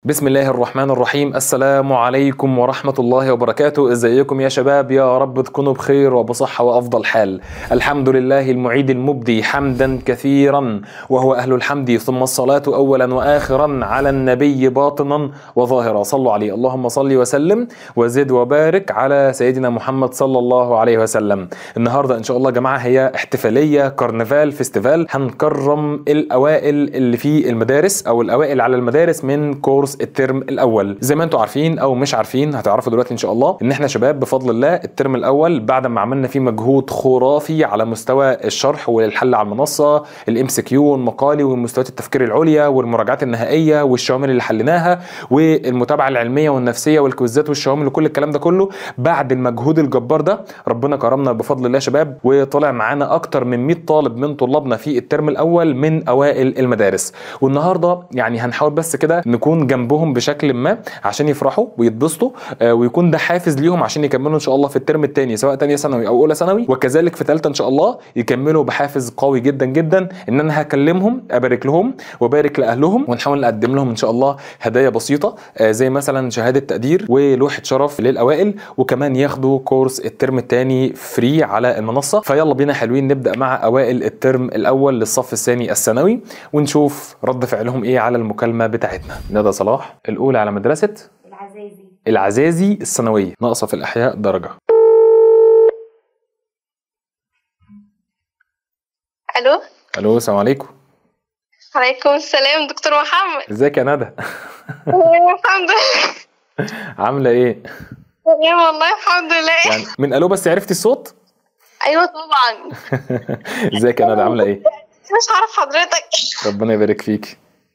بسم الله الرحمن الرحيم السلام عليكم ورحمة الله وبركاته ازيكم يا شباب يا رب تكونوا بخير وبصحة وأفضل حال الحمد لله المعيد المبدي حمدا كثيرا وهو أهل الحمد ثم الصلاة أولا وآخرا على النبي باطنا وظاهرا صلوا عليه اللهم صل وسلم وزد وبارك على سيدنا محمد صلى الله عليه وسلم النهاردة إن شاء الله يا جماعة هي احتفالية كرنفال فيستيفال هنكرم الأوائل اللي في المدارس أو الأوائل على المدارس من كورس الترم الاول زي ما انتم عارفين او مش عارفين هتعرفوا دلوقتي ان شاء الله ان احنا شباب بفضل الله الترم الاول بعد ما عملنا فيه مجهود خرافي على مستوى الشرح والحل على المنصه الام سي كيو والمقالي ومستويات التفكير العليا والمراجعات النهائيه والشوامل اللي حليناها والمتابعه العلميه والنفسيه والكويزات والشوامل وكل الكلام ده كله بعد المجهود الجبار ده ربنا كرمنا بفضل الله يا شباب وطلع معانا اكتر من 100 طالب من طلابنا في الترم الاول من اوائل المدارس والنهارده يعني هنحاول بس كده نكون جنبهم بشكل ما عشان يفرحوا ويتبسطوا آه، ويكون ده حافز ليهم عشان يكملوا ان شاء الله في الترم الثاني سواء ثانيه ثانوي او اولى ثانوي وكذلك في ثالثه ان شاء الله يكملوا بحافز قوي جدا جدا ان انا هكلمهم ابارك لهم وبارك لاهلهم ونحاول نقدم لهم ان شاء الله هدايا بسيطه آه، زي مثلا شهاده تقدير ولوحه شرف للاوائل وكمان ياخدوا كورس الترم الثاني فري على المنصه فيلا بينا حلوين نبدا مع اوائل الترم الاول للصف الثاني الثانوي ونشوف رد فعلهم ايه على المكالمه بتاعتنا ندى صلاح الاولى على مدرسه العزازي العزازي الثانويه ناقصه في الاحياء درجه الو الو السلام عليكم عليكم السلام دكتور محمد ازيك يا ندى الحمد لله عامله ايه تمام والله الحمد لله يعني من الو بس عرفتي الصوت ايوه طبعا ازيك يا ندى عامله ايه مش عارف حضرتك ربنا يبارك فيك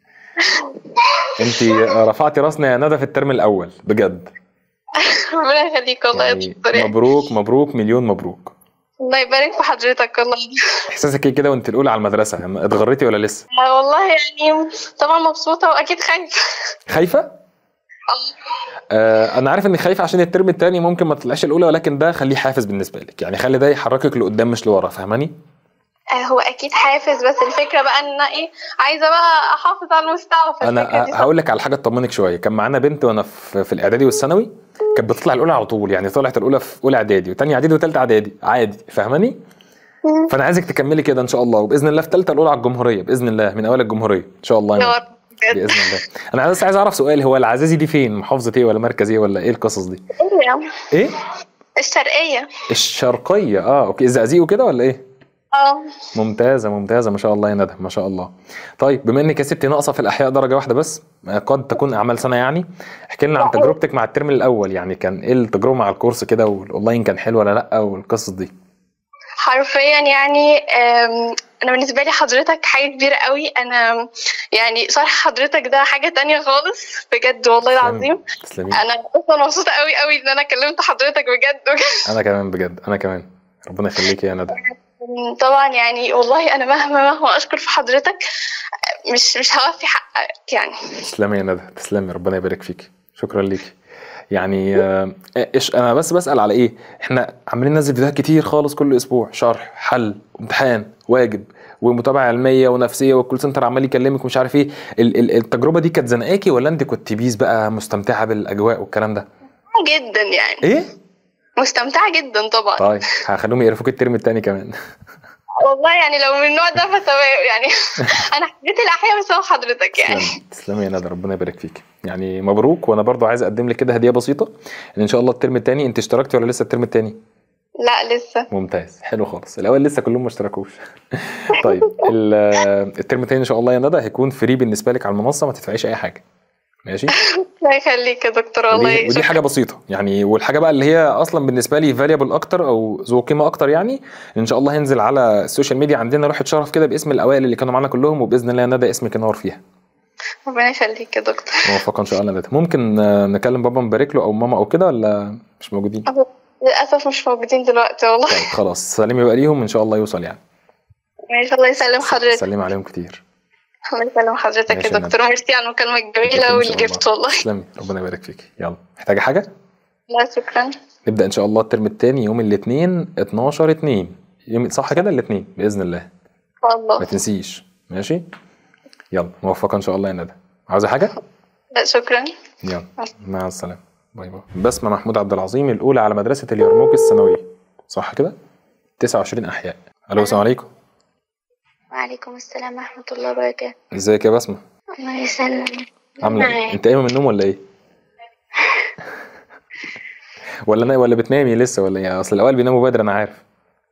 انت رفعتي راسنا يا ندى في الترم الاول بجد ربنا يخليك والله يا يعني دكتور يعني. مبروك مبروك مليون مبروك الله يبارك في حضرتك والله احساسك ايه كده وانت الاولى على المدرسه يعني اتغريتي ولا لسه لا والله يعني طبعا مبسوطه واكيد خايفه خايفه آه انا عارف انك خايفه عشان الترم الثاني ممكن ما تطلعش الاولى ولكن ده خليه حافز بالنسبه لك يعني خلي ده يحركك لقدام مش لورا فاهماني آه، هو اكيد حافز بس الفكره بقى ان أنا ايه عايزه بقى احافظ على المستوى في انا الفكرة دي صح؟ هقول لك على حاجه تطمنك شويه كان معانا بنت وانا في, في الاعدادي والثانوي كانت بتطلع الاولى على طول يعني طلعت الاولى في اولى اعدادي وثانيه اعدادي وثالثه اعدادي عادي فاهماني مم. فانا عايزك تكملي كده ان شاء الله وباذن الله في ثالثه الاولى على الجمهوريه باذن الله من اوائل الجمهوريه ان شاء الله يا يعني. رب بجد باذن الله انا بس عايز اعرف سؤال هو العزازي دي فين محافظه ايه ولا مركز ايه ولا ايه القصص دي إيه؟ ايه الشرقيه الشرقيه اه اوكي الزقازيق وكده ولا ايه اه ممتازه ممتازه ما شاء الله يا ندى ما شاء الله طيب بما انك يا ستي ناقصه في الاحياء درجه واحده بس آه، قد تكون اعمال سنه يعني احكي لنا عن تجربتك مع الترم الاول يعني كان ايه التجربه مع الكورس كده والاونلاين كان حلو ولا لا والقصص دي حرفيا يعني أم، انا بالنسبه لي حضرتك حاجه كبيره قوي انا يعني شرح حضرتك ده حاجه تانية خالص بجد والله العظيم تسلمي انا اصلا مبسوطه قوي قوي ان انا كلمت حضرتك بجد بجد انا كمان بجد انا كمان ربنا يخليكي يا ندى طبعا يعني والله انا مهما مهما اشكر في حضرتك مش مش هوفي حقك يعني تسلمي يا ندى تسلمي ربنا يبارك فيك شكرا ليكي يعني آه، ايش انا بس بسال على ايه احنا عمالين ننزل فيديوهات كتير خالص كل اسبوع شرح حل امتحان واجب ومتابعه علميه ونفسيه والكول سنتر عمال يكلمك ومش عارف ايه ال- ال- التجربه دي كانت زنقاكي ولا انت كنت بيس بقى مستمتعه بالاجواء والكلام ده جدا يعني ايه مستمتعه جدا طبعا طيب هخليهم يقرفوك الترم الثاني كمان والله يعني لو من النوع ده فتمام يعني انا حبيت الاحياء بسبب حضرتك يعني تسلمي تسلمي يا ندى ربنا يبارك فيك يعني مبروك وانا برضو عايز اقدم لك كده هديه بسيطه ان ان شاء الله الترم الثاني انت اشتركتي ولا لسه الترم الثاني لا لسه ممتاز حلو خالص الاول لسه كلهم ما اشتركوش طيب ال- الترم التاني ان شاء الله يا ندى هيكون فري بالنسبه لك على المنصه ما تدفعيش اي حاجه ماشي الله يخليك يا دكتور ودي, والله ودي شكراً. حاجه بسيطه يعني والحاجه بقى اللي هي اصلا بالنسبه لي فاليبل اكتر او ذو قيمه اكتر يعني ان شاء الله هينزل على السوشيال ميديا عندنا روحه شرف كده باسم الاوائل اللي كانوا معانا كلهم وباذن الله يا ندى اسمك ينور فيها ربنا يخليك يا دكتور موفقه ان شاء الله يا ندى ممكن آه، نكلم بابا نبارك له او ماما او كده ولا مش موجودين للاسف مش موجودين دلوقتي والله طيب خلاص سلمي بقى ليهم ان شاء الله يوصل يعني ماشي الله يسلم حضرتك سلمي عليهم كتير الله يسلم حضرتك ماشي يا يا دكتور ميرسي على المكالمه إن الجميله شاء والجفت الله. والله تسلمي ربنا يبارك فيك يلا محتاجه حاجه لا شكرا نبدا ان شاء الله الترم الثاني يوم الاثنين 12 2 يوم صح كده الاثنين باذن الله ان شاء ما الله تنسيش ماشي يلا موفقه ان شاء الله يا ندى عاوزه حاجه لا شكرا يلا مع السلامه باي باي بسمه محمود عبد العظيم الاولى على مدرسه اليرموك الثانويه صح كده 29 احياء الو السلام عليكم وعليكم السلام ورحمة الله وبركاته ازيك يا بسمه الله يسلمك عامله ايه معاك. انت قايمه من النوم ولا ايه ولا انا ولا بتنامي لسه ولا ايه اصل الاوائل بيناموا بدري انا عارف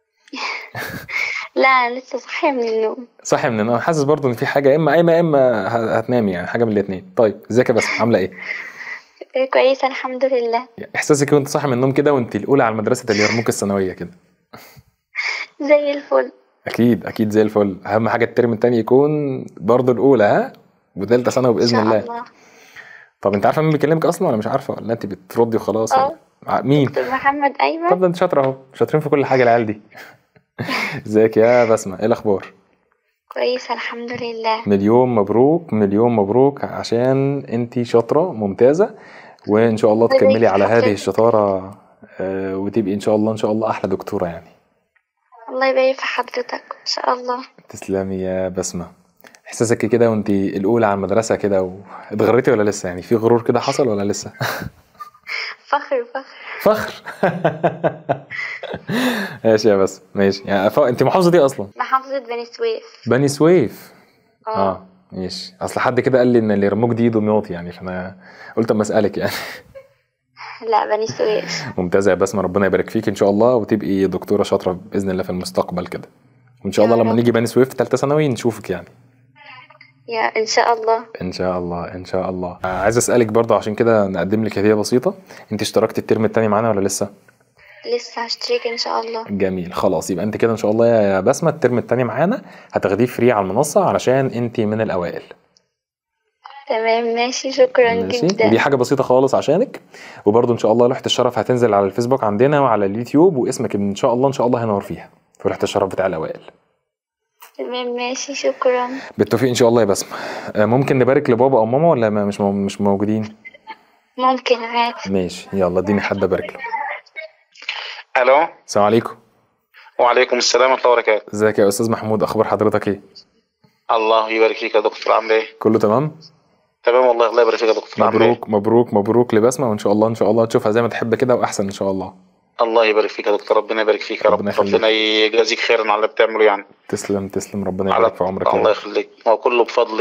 لا أنا لسه صاحية من النوم صحي من النوم حاسس برضو ان في حاجه يا اما قايمه يا اما ه- هتنامي يعني حاجه من الاثنين طيب ازيك يا بسمه عامله ايه كويسة الحمد لله احساسك وانت صاحي من النوم كده وانت الاولى على مدرسه اليرموك الثانويه كده زي الفل اكيد اكيد زي الفل اهم حاجه الترم التاني يكون برضو الاولى ها وثالثه ثانوي إن باذن شاء الله الله طب انت عارفه مين بيكلمك اصلا ولا مش عارفه ولا انت بتردي وخلاص اه. ولا ع- مين دكتور محمد طب أيمن ده انت شاطره اهو شاطرين في كل حاجه العيال دي ازيك يا بسمه ايه الاخبار كويسة الحمد لله مليون مبروك مليون مبروك عشان انت شاطره ممتازه وان شاء الله الله يبارك تكملي في على هذه حضرتك. الشطاره آه، وتبقي ان شاء الله ان شاء الله احلى دكتوره يعني الله يبارك في حضرتك إن شاء الله تسلمي يا بسمه احساسك كده وانت الاولى على المدرسه كده و- اتغريتي ولا لسه يعني في غرور كده حصل ولا لسه فخر فخر فخر ماشي يا بس ماشي يعني ف... انت محافظه دي اصلا محافظة بني سويف بني سويف اه اه ماشي اصل حد كده قال لي ان اللي يرموك دي دمياط يعني فانا قلت اما اسالك يعني لا بني سويف ممتازه يا بسمه ربنا يبارك فيك ان شاء الله وتبقي دكتوره شاطره باذن الله في المستقبل كده وان شاء يا الله لما رب. نيجي بني سويف في ثالثه ثانوي نشوفك يعني يا إن شاء الله ان شاء الله ان شاء الله آه، عايز اسالك برضه عشان كده نقدم لك هديه بسيطه انت اشتركت الترم الثاني معانا ولا لسه لسه هشترك إن شاء الله جميل خلاص يبقى انت كده ان شاء الله يا بسمه الترم الثاني معانا هتاخديه فري على المنصه علشان انت من الاوائل تمام ماشي شكرا ماشي جدا ودي حاجه بسيطه خالص عشانك وبرضه ان شاء الله لوحه الشرف هتنزل على الفيسبوك عندنا وعلى اليوتيوب واسمك ان شاء الله ان شاء الله هنور فيها في لوحه الشرف بتاع الاوائل تمام ماشي شكرا بالتوفيق ان شاء الله يا بسمه آه، ممكن نبارك لبابا او ماما ولا ما- مش مو- مش موجودين ممكن عادي ماشي يلا اديني حد ابارك له الو السلام عليكم وعليكم السلام ورحمه الله وبركاته ازيك يا استاذ محمود اخبار حضرتك ايه الله يبارك فيك يا دكتور عامل ايه كله تمام تمام والله الله يبارك فيك يا دكتور عامل ايه مبروك مبروك مبروك لبسمه وان شاء الله ان شاء الله تشوفها زي ما تحب كده واحسن ان شاء الله الله يبارك فيك يا دكتور ربنا يبارك فيك يا رب ربنا يخليك. ربنا يجازيك خيرا على اللي بتعمله يعني تسلم تسلم ربنا على يبارك في عمرك يا الله رب. يخليك هو كله بفضل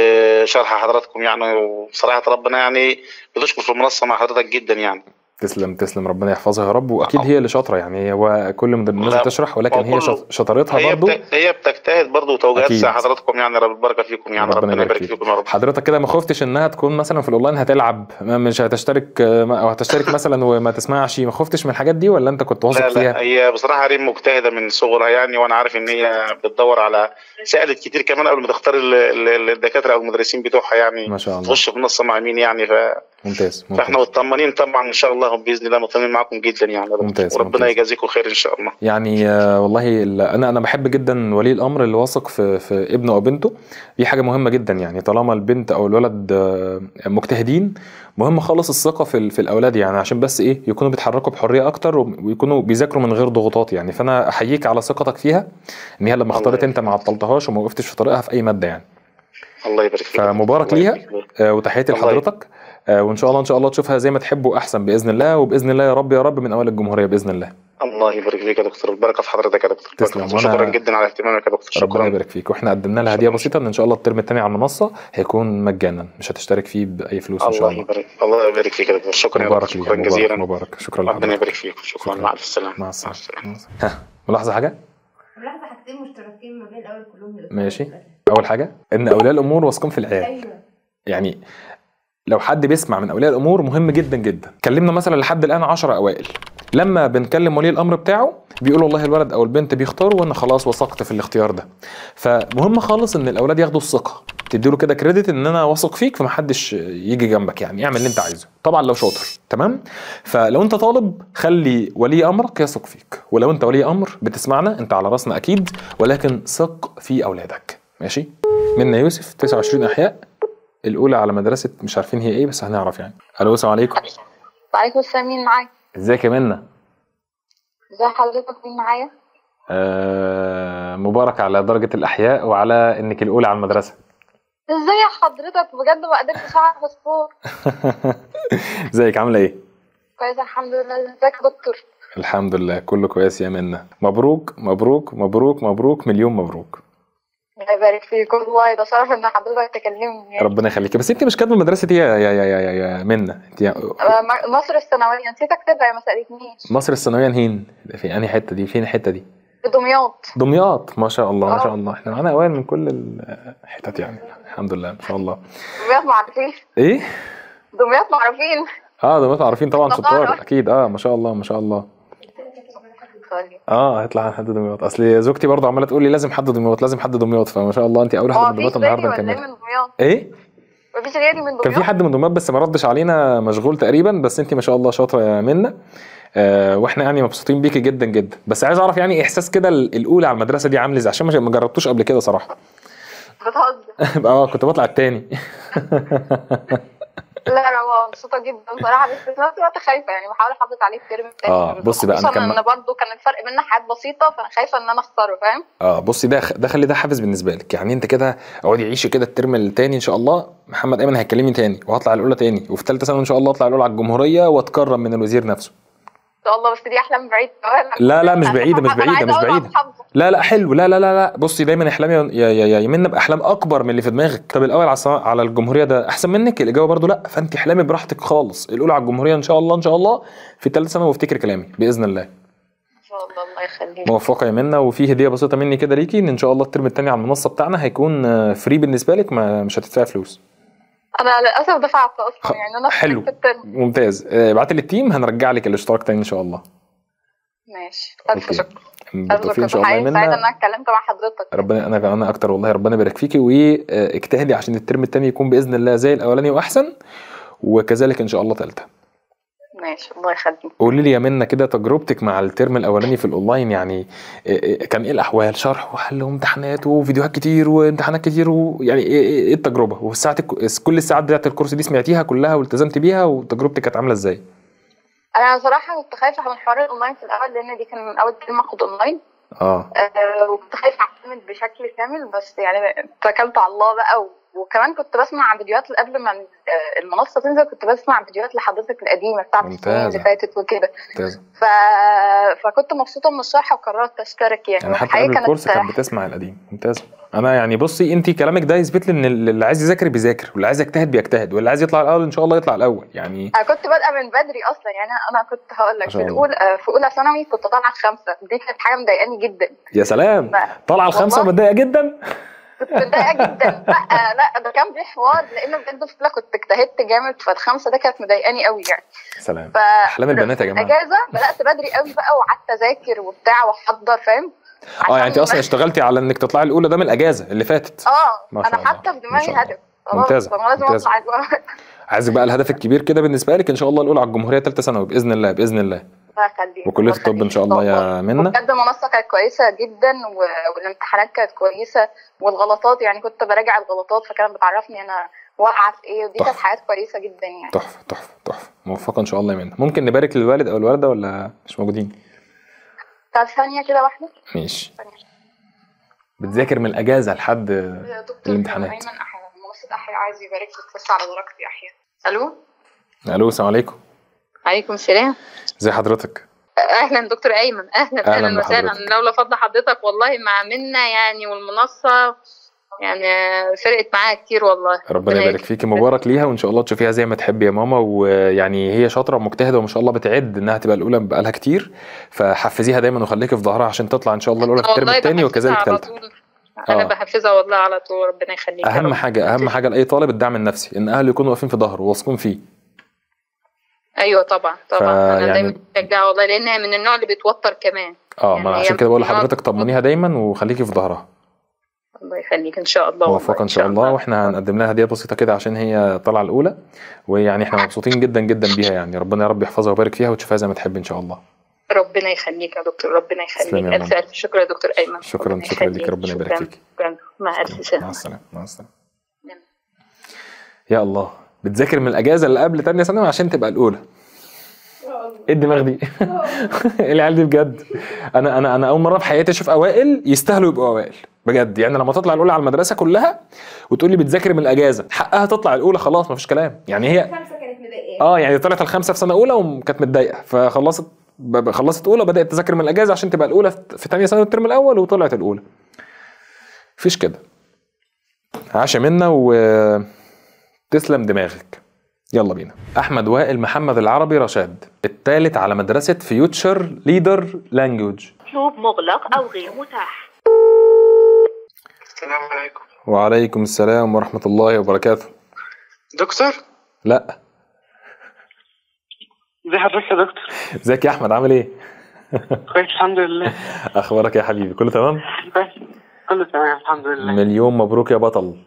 شرح حضراتكم يعني وبصراحه ربنا يعني بتشكر في المنصه مع حضرتك جدا يعني تسلم تسلم ربنا يحفظها يا رب واكيد هي اللي شاطره يعني هو كل من الناس لا، بتشرح ولكن هو هي كله- شط- شطارتها هي برضو بت... هي بتجتهد برضه وتوجيهات أكيد. حضراتكم يعني رب البركه فيكم يعني ربنا ربنا يبارك يبارك فيك. فيكم يا رب حضرتك كده ما خفتش انها تكون مثلا في الاونلاين هتلعب ما- مش هتشترك آه، او هتشترك مثلا وما تسمعش ما خفتش من الحاجات دي ولا انت كنت واثق لا لا فيها هي بصراحة ريم مجتهدة من صغرها يعني وأنا عارف إن هي بتدور على سألت كتير كمان قبل ما تختار ال- ال- الدكاترة أو المدرسين بتوعها يعني ما شاء الله تخش في منصة مع مين يعني ف... ممتاز فإحنا ممتاز مطمنين طبعا إن شاء الله بإذن الله مطمنين معاكم جدا يعني يا دكتور. ممتاز، وربنا ممتاز. يجازيكم خير إن شاء الله يعني آه، والله ال- انا انا بحب جدا ولي الامر اللي واثق في في ابنه او بنته دي حاجه مهمه جدا يعني طالما البنت او الولد آه، مجتهدين مهم خالص الثقه في ال- في الاولاد يعني عشان بس ايه يكونوا بيتحركوا بحريه اكتر ويكونوا بيذاكروا من غير ضغوطات يعني فانا احييك على ثقتك فيها ان هي لما الله اختارت انت يبارك ما عطلتهاش وما وقفتش في طريقها في اي ماده يعني الله يبارك فيك فمبارك الله ليها. يبارك فيك. آه، وتحياتي الله لحضرتك آه، وان شاء الله ان شاء الله تشوفها زي ما تحبوا احسن باذن الله وباذن الله يا رب يا رب من اوائل الجمهوريه باذن الله الله يبارك فيك يا دكتور البركة في حضرتك يا دكتور تسلم. شكرا وأنا- جدا على اهتمامك يا دكتور ربنا شكرا يبارك فيك واحنا قدمنا لها هديه بسيطه ان ان شاء الله الترم الثاني على المنصه هيكون مجانا مش هتشترك فيه باي فلوس ان شاء الله الله يبارك الله يبارك فيك يا دكتور شكرا يا دكتور مبارك ليها شكرا مبارك جزيلا مبارك شكرا ربنا لحضرتك يبارك فيك شكرا شكرا. مع الف سلامة مع السلامه ها ملاحظه حاجه ملاحظة حاجتين مشتركين ما بين الأول كلهم اللي ماشي اول حاجه ان اولياء الامور واثقين في العيال أيوه يعني لو حد بيسمع من اولياء الامور مهم جدا جدا كلمنا مثلا لحد الان 10 اوائل لما بنكلم ولي الامر بتاعه بيقول والله الولد او البنت بيختاروا وانا خلاص وثقت في الاختيار ده فمهم خالص ان الاولاد ياخدوا الثقه تديله كده كريدت ان انا واثق فيك فمحدش يجي جنبك يعني اعمل اللي انت عايزه طبعا لو شاطر تمام فلو انت طالب خلي ولي امرك يثق فيك ولو انت ولي امر بتسمعنا انت على راسنا اكيد ولكن ثق في اولادك ماشي منا يوسف 29 احياء الاولى على مدرسه مش عارفين هي ايه بس هنعرف يعني الو السلام عليكم وعليكم السلام مين معايا ازيك يا منى ازي حضرتك مين معايا آه مبارك على درجه الاحياء وعلى انك الاولى على المدرسه ازاي حضرتك بجد ما قدرتش اعرف الصوت ازيك عامله ايه كويس الحمد لله ازيك يا دكتور الحمد لله كله كويس يا منى مبروك مبروك مبروك مبروك مليون مبروك الله يبارك فيك والله ده شرف ان حضرتك تكلمني يعني. ربنا يخليك بس انت مش كاتبه مدرسه ايه يا يا يا يا, يا منى انت يا- آه، م- مصر الثانويه نسيت اكتبها ما سالتنيش مصر الثانويه نهين في انهي حته دي فين الحته دي في دمياط دمياط ما شاء الله ما شاء آه. الله احنا معانا اوائل من كل الحتت يعني الحمد لله ما شاء الله دمياط معروفين ايه دمياط معروفين اه دمياط عارفين طبعا القاهرة. شطار اكيد اه ما شاء الله ما شاء الله خالي. اه هيطلع عن حد دمياط اصل زوجتي برضه عماله تقول لي لازم حد دمياط لازم حد دمياط فما شاء الله انت اول هو واحده من مفيش دمياط غيري النهارده ولا ايه نكمل من دمياط ايه مفيش غيري من كان في دمياط حد من دمياط بس ما ردش علينا مشغول تقريبا بس انت ما شاء الله شاطره يا منى آه واحنا يعني مبسوطين بيكي جدا جدا بس عايز اعرف يعني احساس كده ال- الاولى على المدرسه دي عامل ازاي عشان ما ما جربتوش قبل كده صراحه بتهزر اه كنت بطلع التاني لا انا مبسوطه جدا بصراحه بس في نفس الوقت خايفه يعني بحاول احافظ عليه الترم التاني آه، بصي بقى، أنا خصوصاً كان- ان برضه كان الفرق بينا حاجات بسيطه فانا خايفه ان انا اخسره فاهم اه بصي ده ده خلي ده حافز بالنسبه لك يعني انت كده اقعدي عيشي كده الترم التاني ان شاء الله محمد ايمن هيكلمني تاني وهطلع الاولى تاني وفي ثالثه ثانوي ان شاء الله اطلع الاولى على الجمهوريه واتكرم من الوزير نفسه ان شاء الله بس دي احلام بعيده لا لا مش بعيده مش أنا بعيده عايزة مش أقول بعيده محافظة. لا لا حلو لا لا لا لا بصي دايما احلامي يا يا يا يمنا باحلام اكبر من اللي في دماغك طب الاول على الص- على الجمهوريه ده احسن منك الاجابه برضو لا فانت احلامي براحتك خالص الاولى على الجمهوريه ان شاء الله ان شاء الله في ثالثه ثانوي وافتكر كلامي باذن الله ان شاء الله الله يخليك موفقه يا منى وفي هديه بسيطه مني كده ليكي ان ان شاء الله الترم الثاني على المنصه بتاعنا هيكون فري بالنسبه لك ما مش هتدفعي فلوس انا للاسف دفعت خ- اصلا يعني انا حلو. في الترم ممتاز آه، ابعتي لي التيم هنرجع لك الاشتراك تاني ان شاء الله ماشي الف أوكي. شكر الف بالتوفيق ان شكر شاء الله يا حقيقي سعيده ان منى انا اتكلمت مع حضرتك ربنا انا انا اكتر والله ربنا يبارك فيكي واجتهدي عشان الترم الثاني يكون باذن الله زي الاولاني واحسن وكذلك ان شاء الله ثالثه ماشي الله يخليك قولي لي يا منى كده تجربتك مع الترم الاولاني في الاونلاين يعني إيه- إيه- كان ايه الاحوال شرح وحل وامتحانات وفيديوهات كتير وامتحانات كتير ويعني ايه إيه- ايه التجربه والساعات الك- كل الساعات بتاعت الكورس دي سمعتيها كلها والتزمتي بيها وتجربتك كانت عامله ازاي انا صراحه كنت خايفه من حوار الاونلاين في الاول لان دي كان من اول ترم اخد اونلاين اه آه، وكنت خايفه اعتمد بشكل كامل بس يعني اتكلت على الله بقى و- وكمان كنت بسمع فيديوهات قبل ما آه، المنصه تنزل كنت بسمع فيديوهات لحضرتك القديمه بتاعت السنين ممتازة. اللي فاتت وكده ممتاز ف... فكنت مبسوطه من الشرح وقررت اشترك يعني يعني حتى والحقيقة قبل الكورس كانت بتسمع القديم ممتاز انا يعني بصي انت كلامك ده يثبت لي ان اللي عايز يذاكر بيذاكر واللي عايز يجتهد بيجتهد واللي عايز يطلع الاول ان شاء الله يطلع الاول يعني انا كنت بادئه من بدري اصلا يعني انا أنا كنت هقول ما لك شاء في الله. الاولى آه، في اولى ثانوي كنت طالعه خمسه دي كانت حاجه مضايقاني جدا يا سلام لا. طالعه الخمسه والله. ومتضايقه جدا كنت متضايقه جدا لا لا ده كان في حوار لان بجد في اولى كنت اجتهدت جامد فالخمسه ده كانت مضايقاني قوي يعني سلام ف احلام البنات يا جماعه اجازه بدات بدري قوي بقى وقعدت اذاكر وبتاع واحضر فاهم اه يعني انت عشان- اصلا اشتغلتي على انك تطلعي الاولى ده من الاجازه اللي فاتت اه ما شاء انا الله. حتى في ما دماغي شاء الله. هدف خلاص ممتازة. انا لازم ممتازة. اطلع الأول. عايزك بقى الهدف الكبير كده بالنسبه لك ان شاء الله الاولى على الجمهوريه ثالثه ثانوي باذن الله باذن الله الله يخليك وكليه الله الطب ان يخليك. شاء الله يا منى بجد المنصه كانت كويسه جدا و- والامتحانات كانت كويسه والغلطات يعني كنت براجع الغلطات فكانت بتعرفني انا واقعه في ايه ودي كانت تحفة. حاجات كويسه جدا يعني تحفه تحفه تحفه موفقه ان شاء الله يا منى ممكن نبارك للوالد او الوالده ولا مش موجودين طب ثانيه كده واحده ماشي بتذاكر من الاجازه لحد يا دكتور الامتحانات. ايمن احياء منصه احياء عايز يبارك لك بس على درجتي احياء الو الو السلام عليكم عليكم السلام ازي حضرتك اهلا دكتور ايمن اهلا أهلاً اهلا وسهلا بحضرتك. لولا فضل حضرتك والله مع منا يعني والمنصه يعني فرقت معايا كتير والله ربنا يبارك فيكي مبارك ليها وان شاء الله تشوفيها زي ما تحبي يا ماما ويعني هي شاطره ومجتهده وما شاء الله بتعد انها تبقى الاولى بقالها كتير فحفزيها دايما وخليكي في ظهرها عشان تطلع ان شاء الله الاولى في الترم والله الثاني بحفزها وكذلك على ثالثه طول. انا آه. بحفزها والله على طول ربنا يخليك يا اهم رب. حاجه اهم حاجه لاي طالب الدعم النفسي ان اهله يكونوا واقفين في ظهره وواثقين فيه ايوه طبعا طبعا فا انا يعني- دايما بشجعها والله لانها من النوع اللي بيتوتر كمان اه يعني ما هي عشان كده بقول من النوع- لحضرتك طمنيها دايما وخليكي في ظهرها الله يخليك ان شاء الله والله، موفقه ان شاء الله واحنا هنقدم لها هديه بسيطه كده عشان هي طالعه الاولى ويعني احنا مبسوطين جدا جدا بيها يعني ربنا يا رب يحفظها ويبارك فيها وتشوفها زي ما تحب ان شاء الله ربنا يخليك يا دكتور ربنا تسلمي يخليك يا الف ماما. الف شكر يا دكتور ايمن شكراً- ربنا شكراً ليك، يخليك. ربنا يبارك شكراً. فيك. شكراً. مع الف مع سلامه السلامه مع السلامه نعم. يا الله بتذاكر من الاجازه اللي قبل تانية ثانوي عشان تبقى الاولى ايه الدماغ دي العيال دي بجد انا انا انا اول مره في حياتي اشوف اوائل يستاهلوا يبقوا اوائل بجد يعني لما تطلع الاولى على المدرسه كلها وتقول لي بتذاكر من الاجازه حقها تطلع الاولى خلاص مفيش كلام يعني هي خمسه كانت مضايقاه اه يعني طلعت الخمسه في سنه اولى وكانت متضايقه فخلصت ب- ب- خلصت اولى بدات تذاكر من الاجازه عشان تبقى الاولى في في ثانيه سنه الترم الاول وطلعت الاولى مفيش كده عاش منا وتسلم دماغك يلا بينا احمد وائل محمد العربي رشاد الثالث على مدرسه فيوتشر ليدر لانجوج مطلوب مغلق أو غير متاح السلام عليكم وعليكم السلام ورحمه الله وبركاته دكتور لا ازي حضرتك يا دكتور ازيك يا احمد عامل ايه كويس الحمد لله اخبارك يا حبيبي كله تمام كويس كله تمام الحمد لله مليون مبروك يا بطل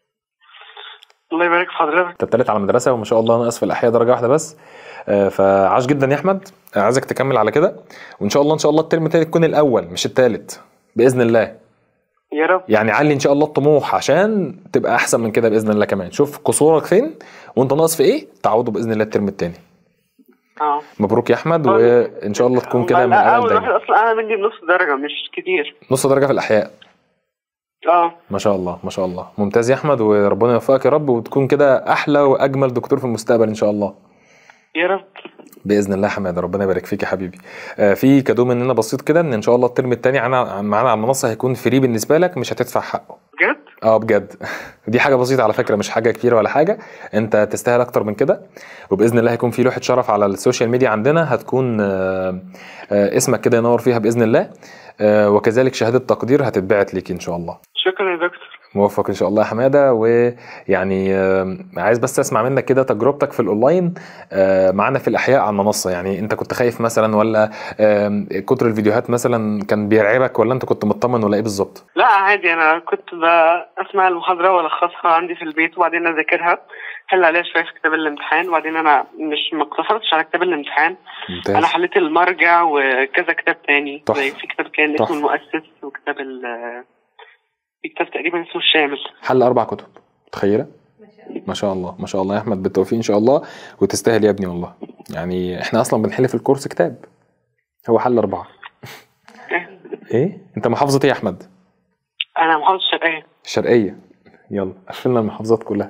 الله يبارك في حضرتك انت التالت على المدرسه وما شاء الله ناقص في الاحياء درجه واحده بس آه، فعاش جدا يا احمد آه، عايزك تكمل على كده وان شاء الله ان شاء الله الترم التالت يكون الاول مش التالت باذن الله يا رب يعني علي ان شاء الله الطموح عشان تبقى احسن من كده باذن الله كمان شوف قصورك فين وانت ناقص في ايه تعوضه باذن الله الترم التاني اه مبروك يا احمد وان شاء الله تكون كده من لا، الاوائل اول واحد دايما اصلا انا مني بنص درجه مش كتير نص درجه في الاحياء اه ما شاء الله ما شاء الله ممتاز يا احمد وربنا يوفقك يا رب وتكون كده احلى واجمل دكتور في المستقبل ان شاء الله يا رب باذن الله يا حماده ربنا يبارك فيك يا حبيبي آه في كادو مننا بسيط كده ان ان شاء الله الترم الثاني معانا معانا على المنصه هيكون فري بالنسبه لك مش هتدفع حقه بجد اه بجد دي حاجه بسيطه على فكره مش حاجه كبيره ولا حاجه انت تستاهل اكتر من كده وباذن الله هيكون في لوحه شرف على السوشيال ميديا عندنا هتكون آه آه اسمك كده ينور فيها باذن الله آه وكذلك شهاده تقدير هتتبعت ليك ان شاء الله شكرا يا دكتور موفق ان شاء الله يا حماده ويعني آه، عايز بس اسمع منك كده تجربتك في الاونلاين آه، معانا في الاحياء على المنصه يعني انت كنت خايف مثلا ولا آم، كتر الفيديوهات مثلا كان بيرعبك ولا انت كنت مطمن ولا ايه بالظبط لا عادي انا كنت بسمع المحاضره والخصها عندي في البيت وبعدين اذاكرها حل عليها شويه في كتاب الامتحان وبعدين انا مش ما اقتصرتش على كتاب الامتحان ممتاز انا حليت المرجع وكذا كتاب تاني تحفة. زي في كتاب كان تحفة. اسمه المؤسس وكتاب ال في كتاب تقريبا اسمه الشامل حل اربع كتب متخيله ما شاء الله ما شاء الله يا احمد بالتوفيق ان شاء الله وتستاهل يا ابني والله يعني احنا اصلا بنحل في الكورس كتاب هو حل اربعه ايه انت محافظه ايه يا احمد انا محافظ الشرقيه الشرقية يلا قفلنا المحافظات كلها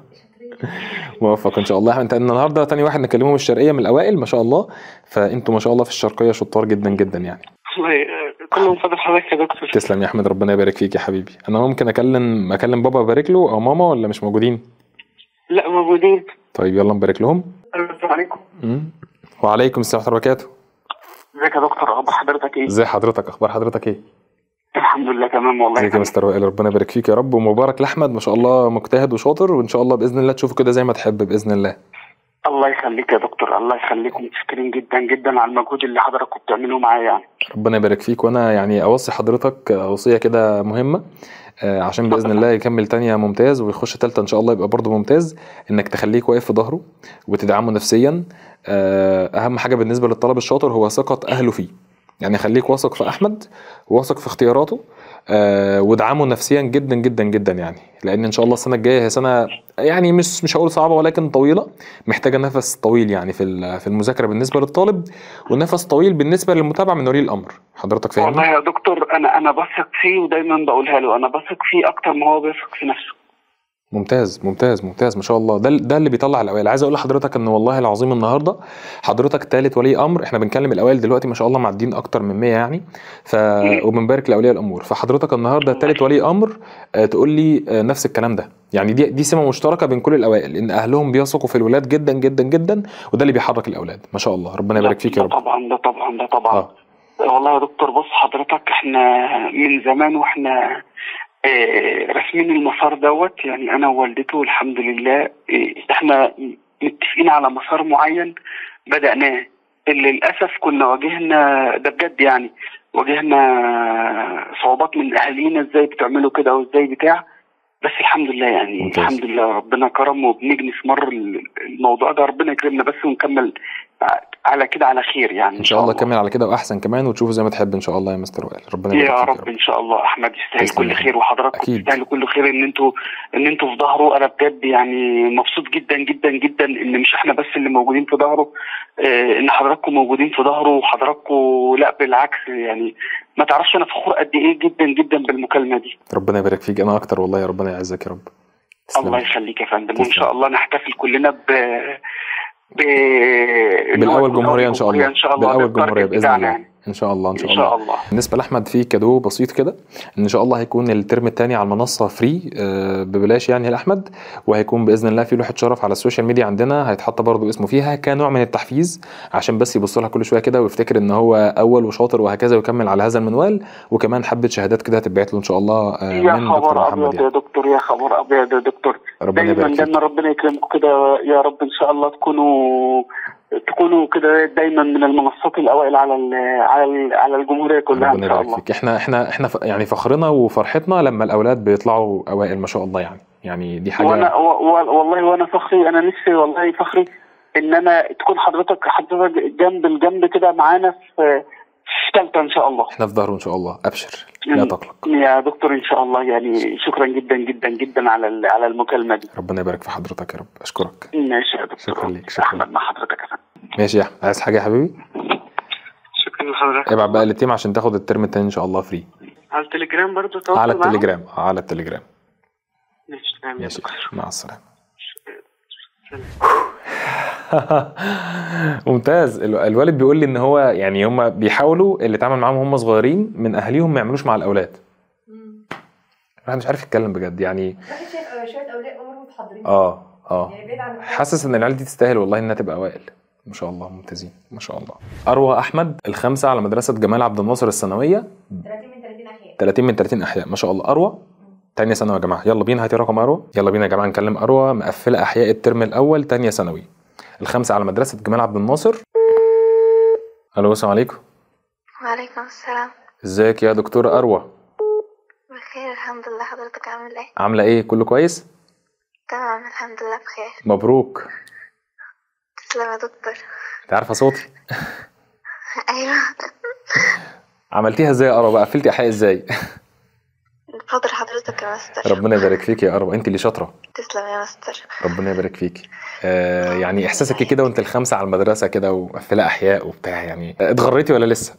موفق ان شاء الله انت النهارده تاني واحد نكلمه من الشرقيه من الاوائل ما شاء الله فانتوا ما شاء الله في الشرقيه شطار جدا جدا يعني الله ي- كله من فضل حضرتك يا دكتور تسلم يا احمد ربنا يبارك فيك يا حبيبي انا ممكن اكلم اكلم بابا ابارك له او ماما ولا مش موجودين لا موجودين طيب يلا نبارك لهم السلام عليكم مم. وعليكم السلام ورحمه الله وبركاته ازيك يا دكتور اخبار حضرتك ايه ازي حضرتك اخبار حضرتك ايه الحمد لله تمام والله ازيك يا مستر وائل ربنا يبارك فيك يا رب ومبارك لاحمد ما شاء الله مجتهد وشاطر وان شاء الله باذن الله تشوفه كده زي ما تحب باذن الله الله يخليك يا دكتور الله يخليكم متشكرين جدا جدا على المجهود اللي حضراتكم بتعملوه معايا يعني ربنا يبارك فيك وانا يعني اوصي حضرتك وصيه كده مهمه آه، عشان باذن الله يكمل تانية ممتاز ويخش تالتة ان شاء الله يبقى برضه ممتاز انك تخليك واقف في ظهره وتدعمه نفسيا آه، اهم حاجه بالنسبه للطالب الشاطر هو ثقه اهله فيه يعني خليك واثق في احمد واثق في اختياراته آه، وادعمه نفسيا جدا جدا جدا يعني لان ان شاء الله السنه الجايه هي سنه يعني مش مش هقول صعبه ولكن طويله محتاجه نفس طويل يعني في ال- في المذاكره بالنسبه للطالب ونفس طويل بالنسبه للمتابعه من ولي الامر حضرتك والله فاهمني يا دكتور انا انا بثق فيه ودايما بقولها له انا بثق فيه اكتر ما هو بيثق في نفسه ممتاز ممتاز ممتاز ما شاء الله ده ده اللي بيطلع الاوائل عايز اقول لحضرتك ان والله العظيم النهارده حضرتك ثالث ولي امر احنا بنكلم الاوائل دلوقتي ما شاء الله معديين اكتر من 100 يعني ف وبنبارك لاولياء الامور فحضرتك النهارده ثالث ولي امر آه، تقول لي آه، نفس الكلام ده يعني دي دي سمه مشتركه بين كل الاوائل ان اهلهم بيثقوا في الولاد جدا جدا جدا وده اللي بيحرك الاولاد ما شاء الله ربنا يبارك فيك يا ده رب طبعا ده طبعا ده طبعا اه والله يا دكتور بص حضرتك احنا من زمان واحنا اه راسمين المسار دوت يعني انا ووالدته الحمد لله اه احنا متفقين على مسار معين بدأناه اللي للأسف كنا واجهنا ده بجد يعني واجهنا صعوبات من أهالينا ازاي بتعملوا كده وازاي بتاع بس الحمد لله يعني ممتاز. الحمد لله ربنا كرم وبنجني في مر الموضوع ده ربنا يكرمنا بس ونكمل على كده على خير يعني ان شاء الله كمل على كده واحسن كمان وتشوفه زي ما تحب ان شاء الله يا مستر وائل ربنا يا يبارك فيك رب ان شاء الله احمد يستاهل تسلم. كل خير وحضراتكم أكيد. تستاهلوا كل خير ان انتوا ان انتوا في ظهره انا بجد يعني مبسوط جدا جدا جدا ان مش احنا بس اللي موجودين في ظهره آه، ان حضراتكم موجودين في ظهره وحضراتكم لا بالعكس يعني ما تعرفش انا فخور قد ايه جدا جدا بالمكالمه دي ربنا يبارك فيك انا اكتر والله يا ربنا يعزك يا رب تسلم. الله يخليك يا فندم تسلم. وان شاء الله نحتفل كلنا ب ب بالاول جمهوريه ان شاء الله ان شاء الله بالاول بالتارجت جمهوريه باذن بتاعنا الله يعني. ان شاء الله ان شاء ان الله شاء الله بالنسبه لاحمد في كادو بسيط كده ان شاء الله هيكون الترم الثاني على المنصه فري آه، ببلاش يعني لاحمد وهيكون باذن الله في لوحه شرف على السوشيال ميديا عندنا هيتحط برضه اسمه فيها كنوع من التحفيز عشان بس يبص لها كل شويه كده ويفتكر ان هو اول وشاطر وهكذا ويكمل على هذا المنوال وكمان حبه شهادات كده هتتبعت له ان شاء الله آه، يا من دكتور خبر محمد ابيض يعني يا دكتور يا خبر ابيض يا دكتور ربنا دايما يبارك فيك دايما ربنا يكرمكم كده يا رب ان شاء الله تكونوا تكونوا كده دايما من المنصات الاوائل على ال على ال على الجمهوريه كلها ان ربنا شاء يبارك الله فيك احنا احنا احنا ف- يعني فخرنا وفرحتنا لما الاولاد بيطلعوا اوائل ما شاء الله يعني يعني دي حاجه وانا و- و- والله وانا فخري انا نفسي والله فخري ان انا تكون حضرتك حضرتك جنب الجنب كده معانا في في ثالثه ان شاء الله احنا في ظهره ان شاء الله ابشر لا تقلق يا دكتور ان شاء الله يعني شكرا جدا جدا جدا على ال- على المكالمه دي ربنا يبارك في حضرتك يا رب اشكرك ماشي يا دكتور شكرا ليك شكرا احمد مع حضرتك يا فندم ماشي يا احمد عايز حاجه يا حبيبي شكرا لحضرتك ابعت بقى للتيم عشان تاخد الترم التاني ان شاء الله فري على التليجرام برضو تواصل على معاهم؟ التليجرام على التليجرام ماشي تمام يا ماشي دكتور مع السلامه ممتاز ال- الوالد بيقول لي ان هو يعني هم بيحاولوا اللي اتعامل معاهم هم صغيرين من اهاليهم ما يعملوش مع الاولاد الواحد مش عارف يتكلم بجد يعني الواحد شايف شويه اولياء امور متحضرين اه اه يعني بعيد عن الخوف. حاسس ان العيال دي تستاهل والله انها تبقى اوائل ما شاء الله ممتازين ما شاء الله اروى احمد الخامسه على مدرسه جمال عبد الناصر الثانويه 30 من 30 احياء 30 من 30 احياء ما شاء الله اروى تانية ثانوي يا جماعه يلا بينا هاتي رقم اروى يلا بينا يا جماعه نكلم اروى مقفله احياء الترم الاول تانية ثانوي الخامسه على مدرسه جمال عبد الناصر الو السلام عليكم وعليكم السلام ازيك يا دكتوره اروى بخير الحمد لله حضرتك عامل ايه عامله ايه كله كويس تمام الحمد لله بخير مبروك تسلم يا دكتور انت عارفه صوتي ايوه عملتيها ازاي يا اروى بقى قفلتي احياء ازاي بفضل حضرتك يا مستر ربنا يبارك فيك يا اروى انت اللي شاطره تسلم يا مستر ربنا يبارك فيك آه يعني احساسك إيه كده وانت الخامسه على المدرسه كده ومقفله احياء وبتاع يعني اتغريتي ولا لسه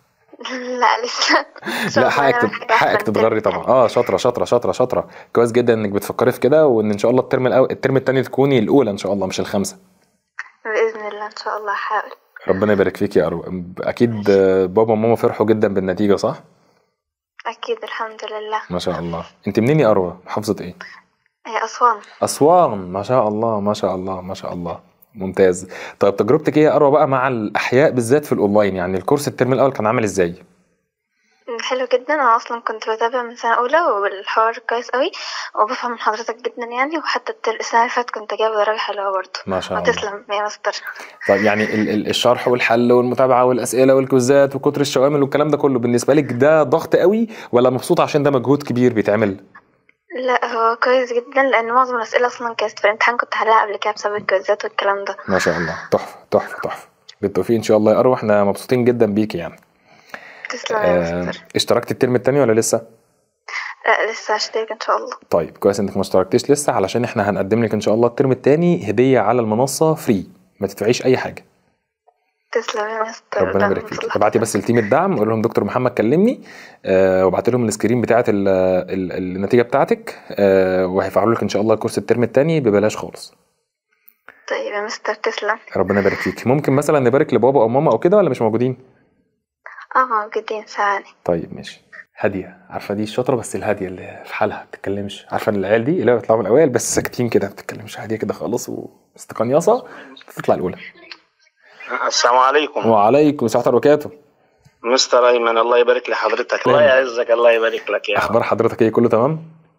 لا لسه إن شاء لا الله حقك نعمل تت- حاجة حقك أحسن تتغري تاني. طبعا اه شاطره شاطره شاطره شاطره كويس جدا انك بتفكري في كده وان ان شاء الله الترم الاول الترم الثاني تكوني الاولى ان شاء الله مش الخامسه بإذن الله إن شاء الله هحاول ربنا يبارك فيك يا اروى اكيد آه، بابا وماما فرحوا جدا بالنتيجه صح أكيد الحمد لله ما شاء الله انت منين يا اروى محافظه ايه هي أسوان اسوان ما شاء الله ما شاء الله ما شاء الله ممتاز طيب تجربتك ايه يا اروى بقى مع الاحياء بالذات في الاونلاين يعني الكورس الترم الاول كان عامل ازاي حلو جدا أنا أصلا كنت بتابع من سنة أولى والحوار كويس قوي وبفهم من حضرتك جدا يعني وحتى التر- السنة اللي فاتت كنت جايبة درجة حلوة برضه ما شاء الله وتسلم يا مستر طيب يعني ال- ال- الشرح والحل والمتابعه والاسئله والكوزات وكتر الشوامل والكلام ده كله بالنسبه لك ده ضغط قوي ولا مبسوط عشان ده مجهود كبير بيتعمل لا هو كويس جدا لأن معظم الأسئلة أصلا كانت في الامتحان كنت حلها قبل كده بسبب الكويزات والكلام ده ما شاء الله تحفه تحفه تحفه بالتوفيق ان شاء الله يا اروى احنا مبسوطين جدا بيكي يعني تسلم يا آه مستر اشتركت الترم التاني ولا لسه لا لسه هشترك إن شاء الله طيب كويس انك ما اشتركتش لسه علشان احنا هنقدم لك ان شاء الله الترم التاني هديه على المنصه فري ما تدفعيش اي حاجه تسلم يا مستر ربنا يبارك فيك ابعتي بس لتيم الدعم قول لهم دكتور محمد كلمني آه وابعت لهم السكرين بتاعه ال ال النتيجه بتاعتك آه وهيفعلوا لك ان شاء الله الكورس الترم الثاني ببلاش خالص طيب يا مستر تسلم ربنا يبارك فيك ممكن مثلا نبارك لبابا او ماما او كده ولا مش موجودين اه موجودين ثواني طيب ماشي هاديه عارفه دي الشاطره بس الهاديه اللي في حالها ما بتتكلمش عارفه العيال دي اللي هو بيطلعوا من الاوائل بس ساكتين كده ما بتتكلمش هاديه كده خالص ومستقنيصه تطلع الاولى السلام عليكم وعليكم السلام ورحمه الله وبركاته مستر ايمن الله يبارك لحضرتك الله يعزك الله يبارك لك يا رب. اخبار حضرتك ايه كله تمام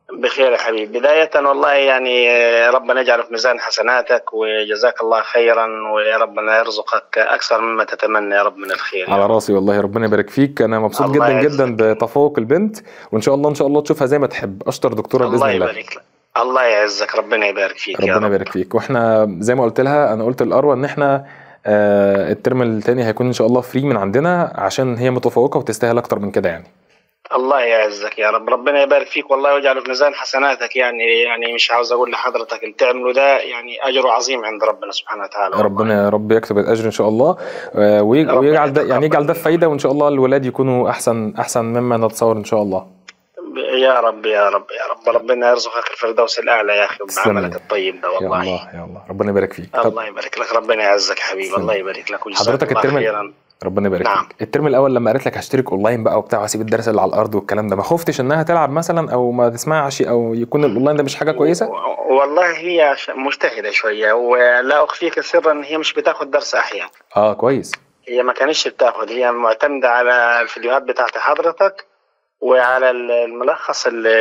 بخير يا حبيبي بداية والله يعني آه، ربنا يجعله في ميزان حسناتك وجزاك الله خيرا وربنا يرزقك أكثر مما تتمنى يا رب من الخير على راسي والله ربنا يبارك فيك انا مبسوط الله جدا يعزك. جدا بتفوق البنت وان شاء الله ان شاء الله تشوفها زي ما تحب اشطر دكتوره باذن الله الله يبارك لك الله يعزك ربنا يبارك فيك يا ربنا رب يبارك فيك واحنا زي ما قلت لها انا قلت لاروى ان احنا آه الترم الثاني هيكون ان شاء الله فري من عندنا عشان هي متفوقه وتستاهل اكتر من كده يعني الله يعزك يا رب ربنا يبارك فيك والله ويجعله في ميزان حسناتك يعني يعني مش عاوز اقول لحضرتك اللي تعمله ده يعني اجره عظيم عند ربنا سبحانه وتعالى ربنا يا رب يكتب الاجر ان شاء الله آه وي- ربنا ويجعل ده يعني يتقبل يجعل ده في فايده وان شاء الله الولاد يكونوا احسن احسن مما نتصور ان شاء الله يا رب يا رب يا رب ربنا يرزقك الفردوس الاعلى يا اخي تسلم بعملك لي. الطيب ده يا والله الله يا الله ربنا يبارك فيك طب الله يبارك لك ربنا يعزك حبيبي تسلم. الله يبارك لك وجزاك حضرتك الله الترم خيرا ربنا يبارك نعم. فيك الترم الاول لما قالت لك هشترك اونلاين بقى وبتاع وهسيب الدرس اللي على الارض والكلام ده ما خفتش انها تلعب مثلا او ما تسمعش او يكون الاونلاين ده مش حاجه كويسه و- والله هي ش- مجتهدة شوية ولا أخفيك سرا إن هي مش بتاخد درس أحياء اه كويس هي ما كانتش بتاخد هي معتمدة على الفيديوهات بتاعت حضرتك وعلى ال- الملخص اللي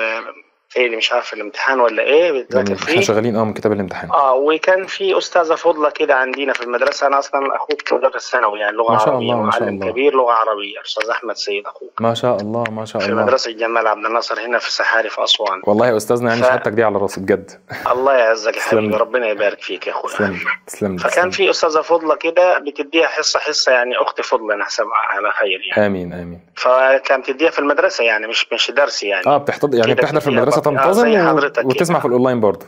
ايه اللي مش عارف الامتحان ولا ايه بتذاكر جميل احنا فيه شغالين اه من كتاب الامتحان اه وكان في استاذه فضله كده عندنا في المدرسه انا اصلا اخوك مدرس ثانوي يعني لغه ما شاء عربيه الله، ما شاء ومعلم الله. كبير لغه عربيه استاذ احمد سيد اخوك ما شاء الله ما شاء في الله مدرسه جمال عبد الناصر هنا في سحاري في اسوان والله يا استاذنا يعني ف- شهادتك دي على راسي بجد الله يعزك يا تسلم حبيبي لي. ربنا يبارك فيك يا اخويا تسلم لي تسلم لي فكان تسلم لي. في استاذه فضله كده بتديها حصه حصه يعني اختي فضله نحسبها على خير يعني امين امين فكانت تديها في المدرسه يعني مش مش درس يعني اه بتحضر يعني كده بتحضر في فيها المدرسه برضه. آه، تنتظم زي و... حضرتك وتسمع في الاونلاين برضه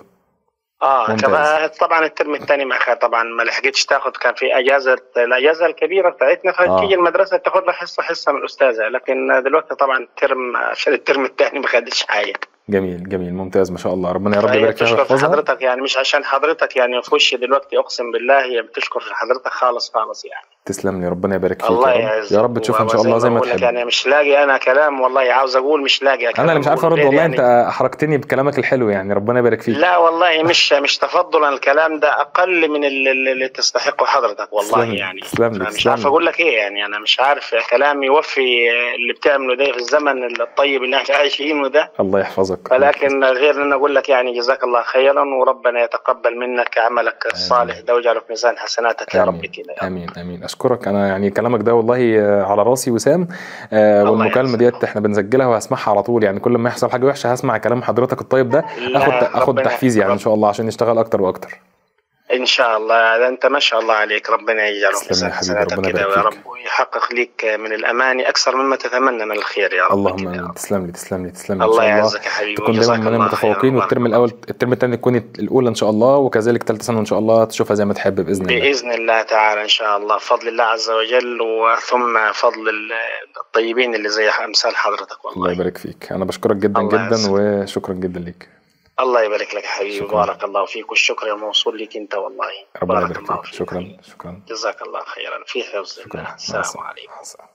اه ممتاز. كمان طبعا الترم الثاني ما أخذ- طبعا ما لحقتش تاخد كان في اجازه الاجازه الكبيره بتاعتنا فتيجي آه. المدرسه تاخد لها حصه حصه من الاستاذه لكن دلوقتي طبعا الترم عشان الترم الثاني ما خدتش حاجه جميل جميل ممتاز ما شاء الله ربنا يا رب فهي يبارك فيها بتشكر في ويحفظها حضرتك يعني مش عشان حضرتك يعني في وشي دلوقتي اقسم بالله هي بتشكر في حضرتك خالص خالص يعني تسلم لي ربنا يبارك فيك الله يا رب يعزك يا رب تشوفها ان شاء الله زي ما بقول لك تحب يعني مش لاقي انا كلام والله عاوز اقول مش لاقي كلام انا اللي مش عارف أقوله. ارد ليه والله يعني؟ انت احرجتني بكلامك الحلو يعني ربنا يبارك فيك لا والله مش مش تفضلا الكلام ده اقل من اللي, اللي تستحقه حضرتك والله تسلم لي، يعني تسلم لي، مش تسلم عارف لي. اقول لك ايه يعني انا مش عارف كلام يوفي اللي بتعمله ده في الزمن الطيب اللي احنا عايشينه ده الله يحفظك ولكن غير ان اقول لك يعني جزاك الله خيرا وربنا يتقبل منك عملك الصالح ده ويجعله في ميزان حسناتك يا رب آمين. كده يا رب. امين امين اشكرك انا يعني كلامك ده والله آه، على راسي وسام آه، الله والمكالمه يعزك. ديت احنا بنسجلها وهسمعها على طول يعني كل ما يحصل حاجه وحشه هسمع كلام حضرتك الطيب ده لا، اخد اخد ربنا- تحفيز يعني ان رب- شاء الله عشان نشتغل اكتر واكتر ان شاء الله ده انت ما شاء الله عليك ربنا يجعله في تسلم يا ميزان حبيبي، حسناتك ربنا كده يبارك ويا فيك. رب ويحقق لك من الاماني اكثر مما تتمنى من الخير يا رب اللهم كده يا امين رب. تسلم لي تسلم لي تسلم لي ان الله شاء الله يعزك يا حبيبي تكون دايما وجزاك من الله المتفوقين خيرا. والترم الاول الترم الثاني تكون الاولى ان شاء الله وكذلك ثالثه سنه ان شاء الله تشوفها زي ما تحب باذن الله بإذن الله تعالى إن شاء الله بفضل الله عز وجل وثم فضل ال- الطيبين اللي زي أمثال حضرتك الله والله يبارك فيك انا بشكرك جدا الله جدا يعزك. وشكرا جدا ليك الله يبارك لك يا حبيبي شكراً. بارك الله فيك والشكر موصول لك أنت والله ربنا بارك يبارك الله فيك فيك شكرا شكرا جزاك الله خيرا في حفظ شكرا الله مع السلام السلامة. عليكم مع السلامة.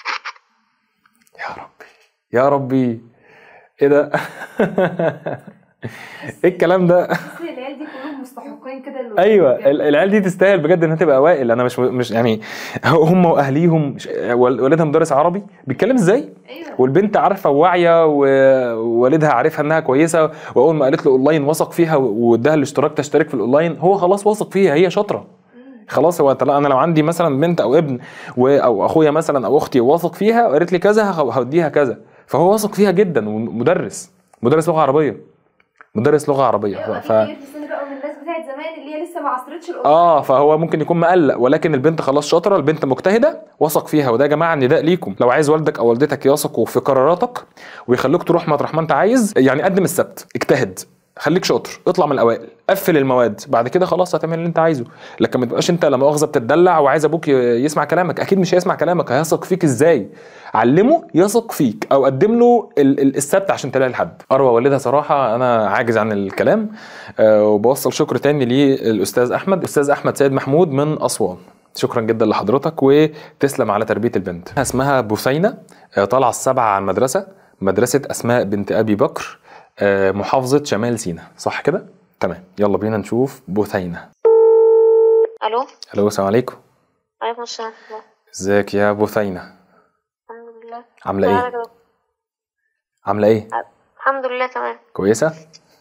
يا ربي يا ربي ايه ده ايه الكلام ده بس العيال دي كلهم مستحقين كده اللي ايوه بجد. ال- العيال دي تستاهل بجد انها تبقى اوائل انا مش مش يعني هم واهليهم مش- وال- والدها مدرس عربي بيتكلم ازاي ايوه والبنت عارفه وواعيه ووالدها عارفها انها كويسه واول ما قالت له اونلاين وثق فيها واداها الاشتراك تشترك في الاونلاين هو خلاص واثق فيها هي شاطره خلاص هو طلع انا لو عندي مثلا بنت او ابن و- او اخويا مثلا او اختي واثق فيها وقالت لي كذا هخ- هوديها كذا فهو واثق فيها جدا ومدرس مدرس لغه عربيه مدرس لغه عربيه ايوه ف... اكيد في السن بقى من الناس بتاعت زمان اللي هي لسه ما عصرتش الأمور. اه فهو ممكن يكون مقلق ولكن البنت خلاص شاطره البنت مجتهده وثق فيها وده يا جماعه نداء ليكم لو عايز والدك او والدتك يثقوا في قراراتك ويخلوك تروح مطرح ما انت عايز يعني قدم السبت اجتهد خليك شاطر اطلع من الاوائل قفل المواد بعد كده خلاص هتعمل اللي انت عايزه لكن ما تبقاش انت لا مؤاخذه بتدلع وعايز ابوك ي- يسمع كلامك اكيد مش هيسمع كلامك هيثق فيك ازاي علمه يثق فيك او قدم له ال- ال- السبت عشان تلاقي الحد اروى والدها صراحه انا عاجز عن الكلام آه، وبوصل شكر تاني للاستاذ احمد استاذ احمد سيد محمود من اسوان شكرا جدا لحضرتك وتسلم على تربيه البنت اسمها بثينه آه، طالعه السبعه على المدرسه مدرسه اسماء بنت ابي بكر آه، محافظه شمال سيناء صح كده تمام يلا بينا نشوف بثينه الو الو السلام عليكم عليكم السلام ورحمة الله. ازيك يا بثينه الحمد لله عامله ايه تعالى كده. عامله ايه الحمد لله تمام كويسه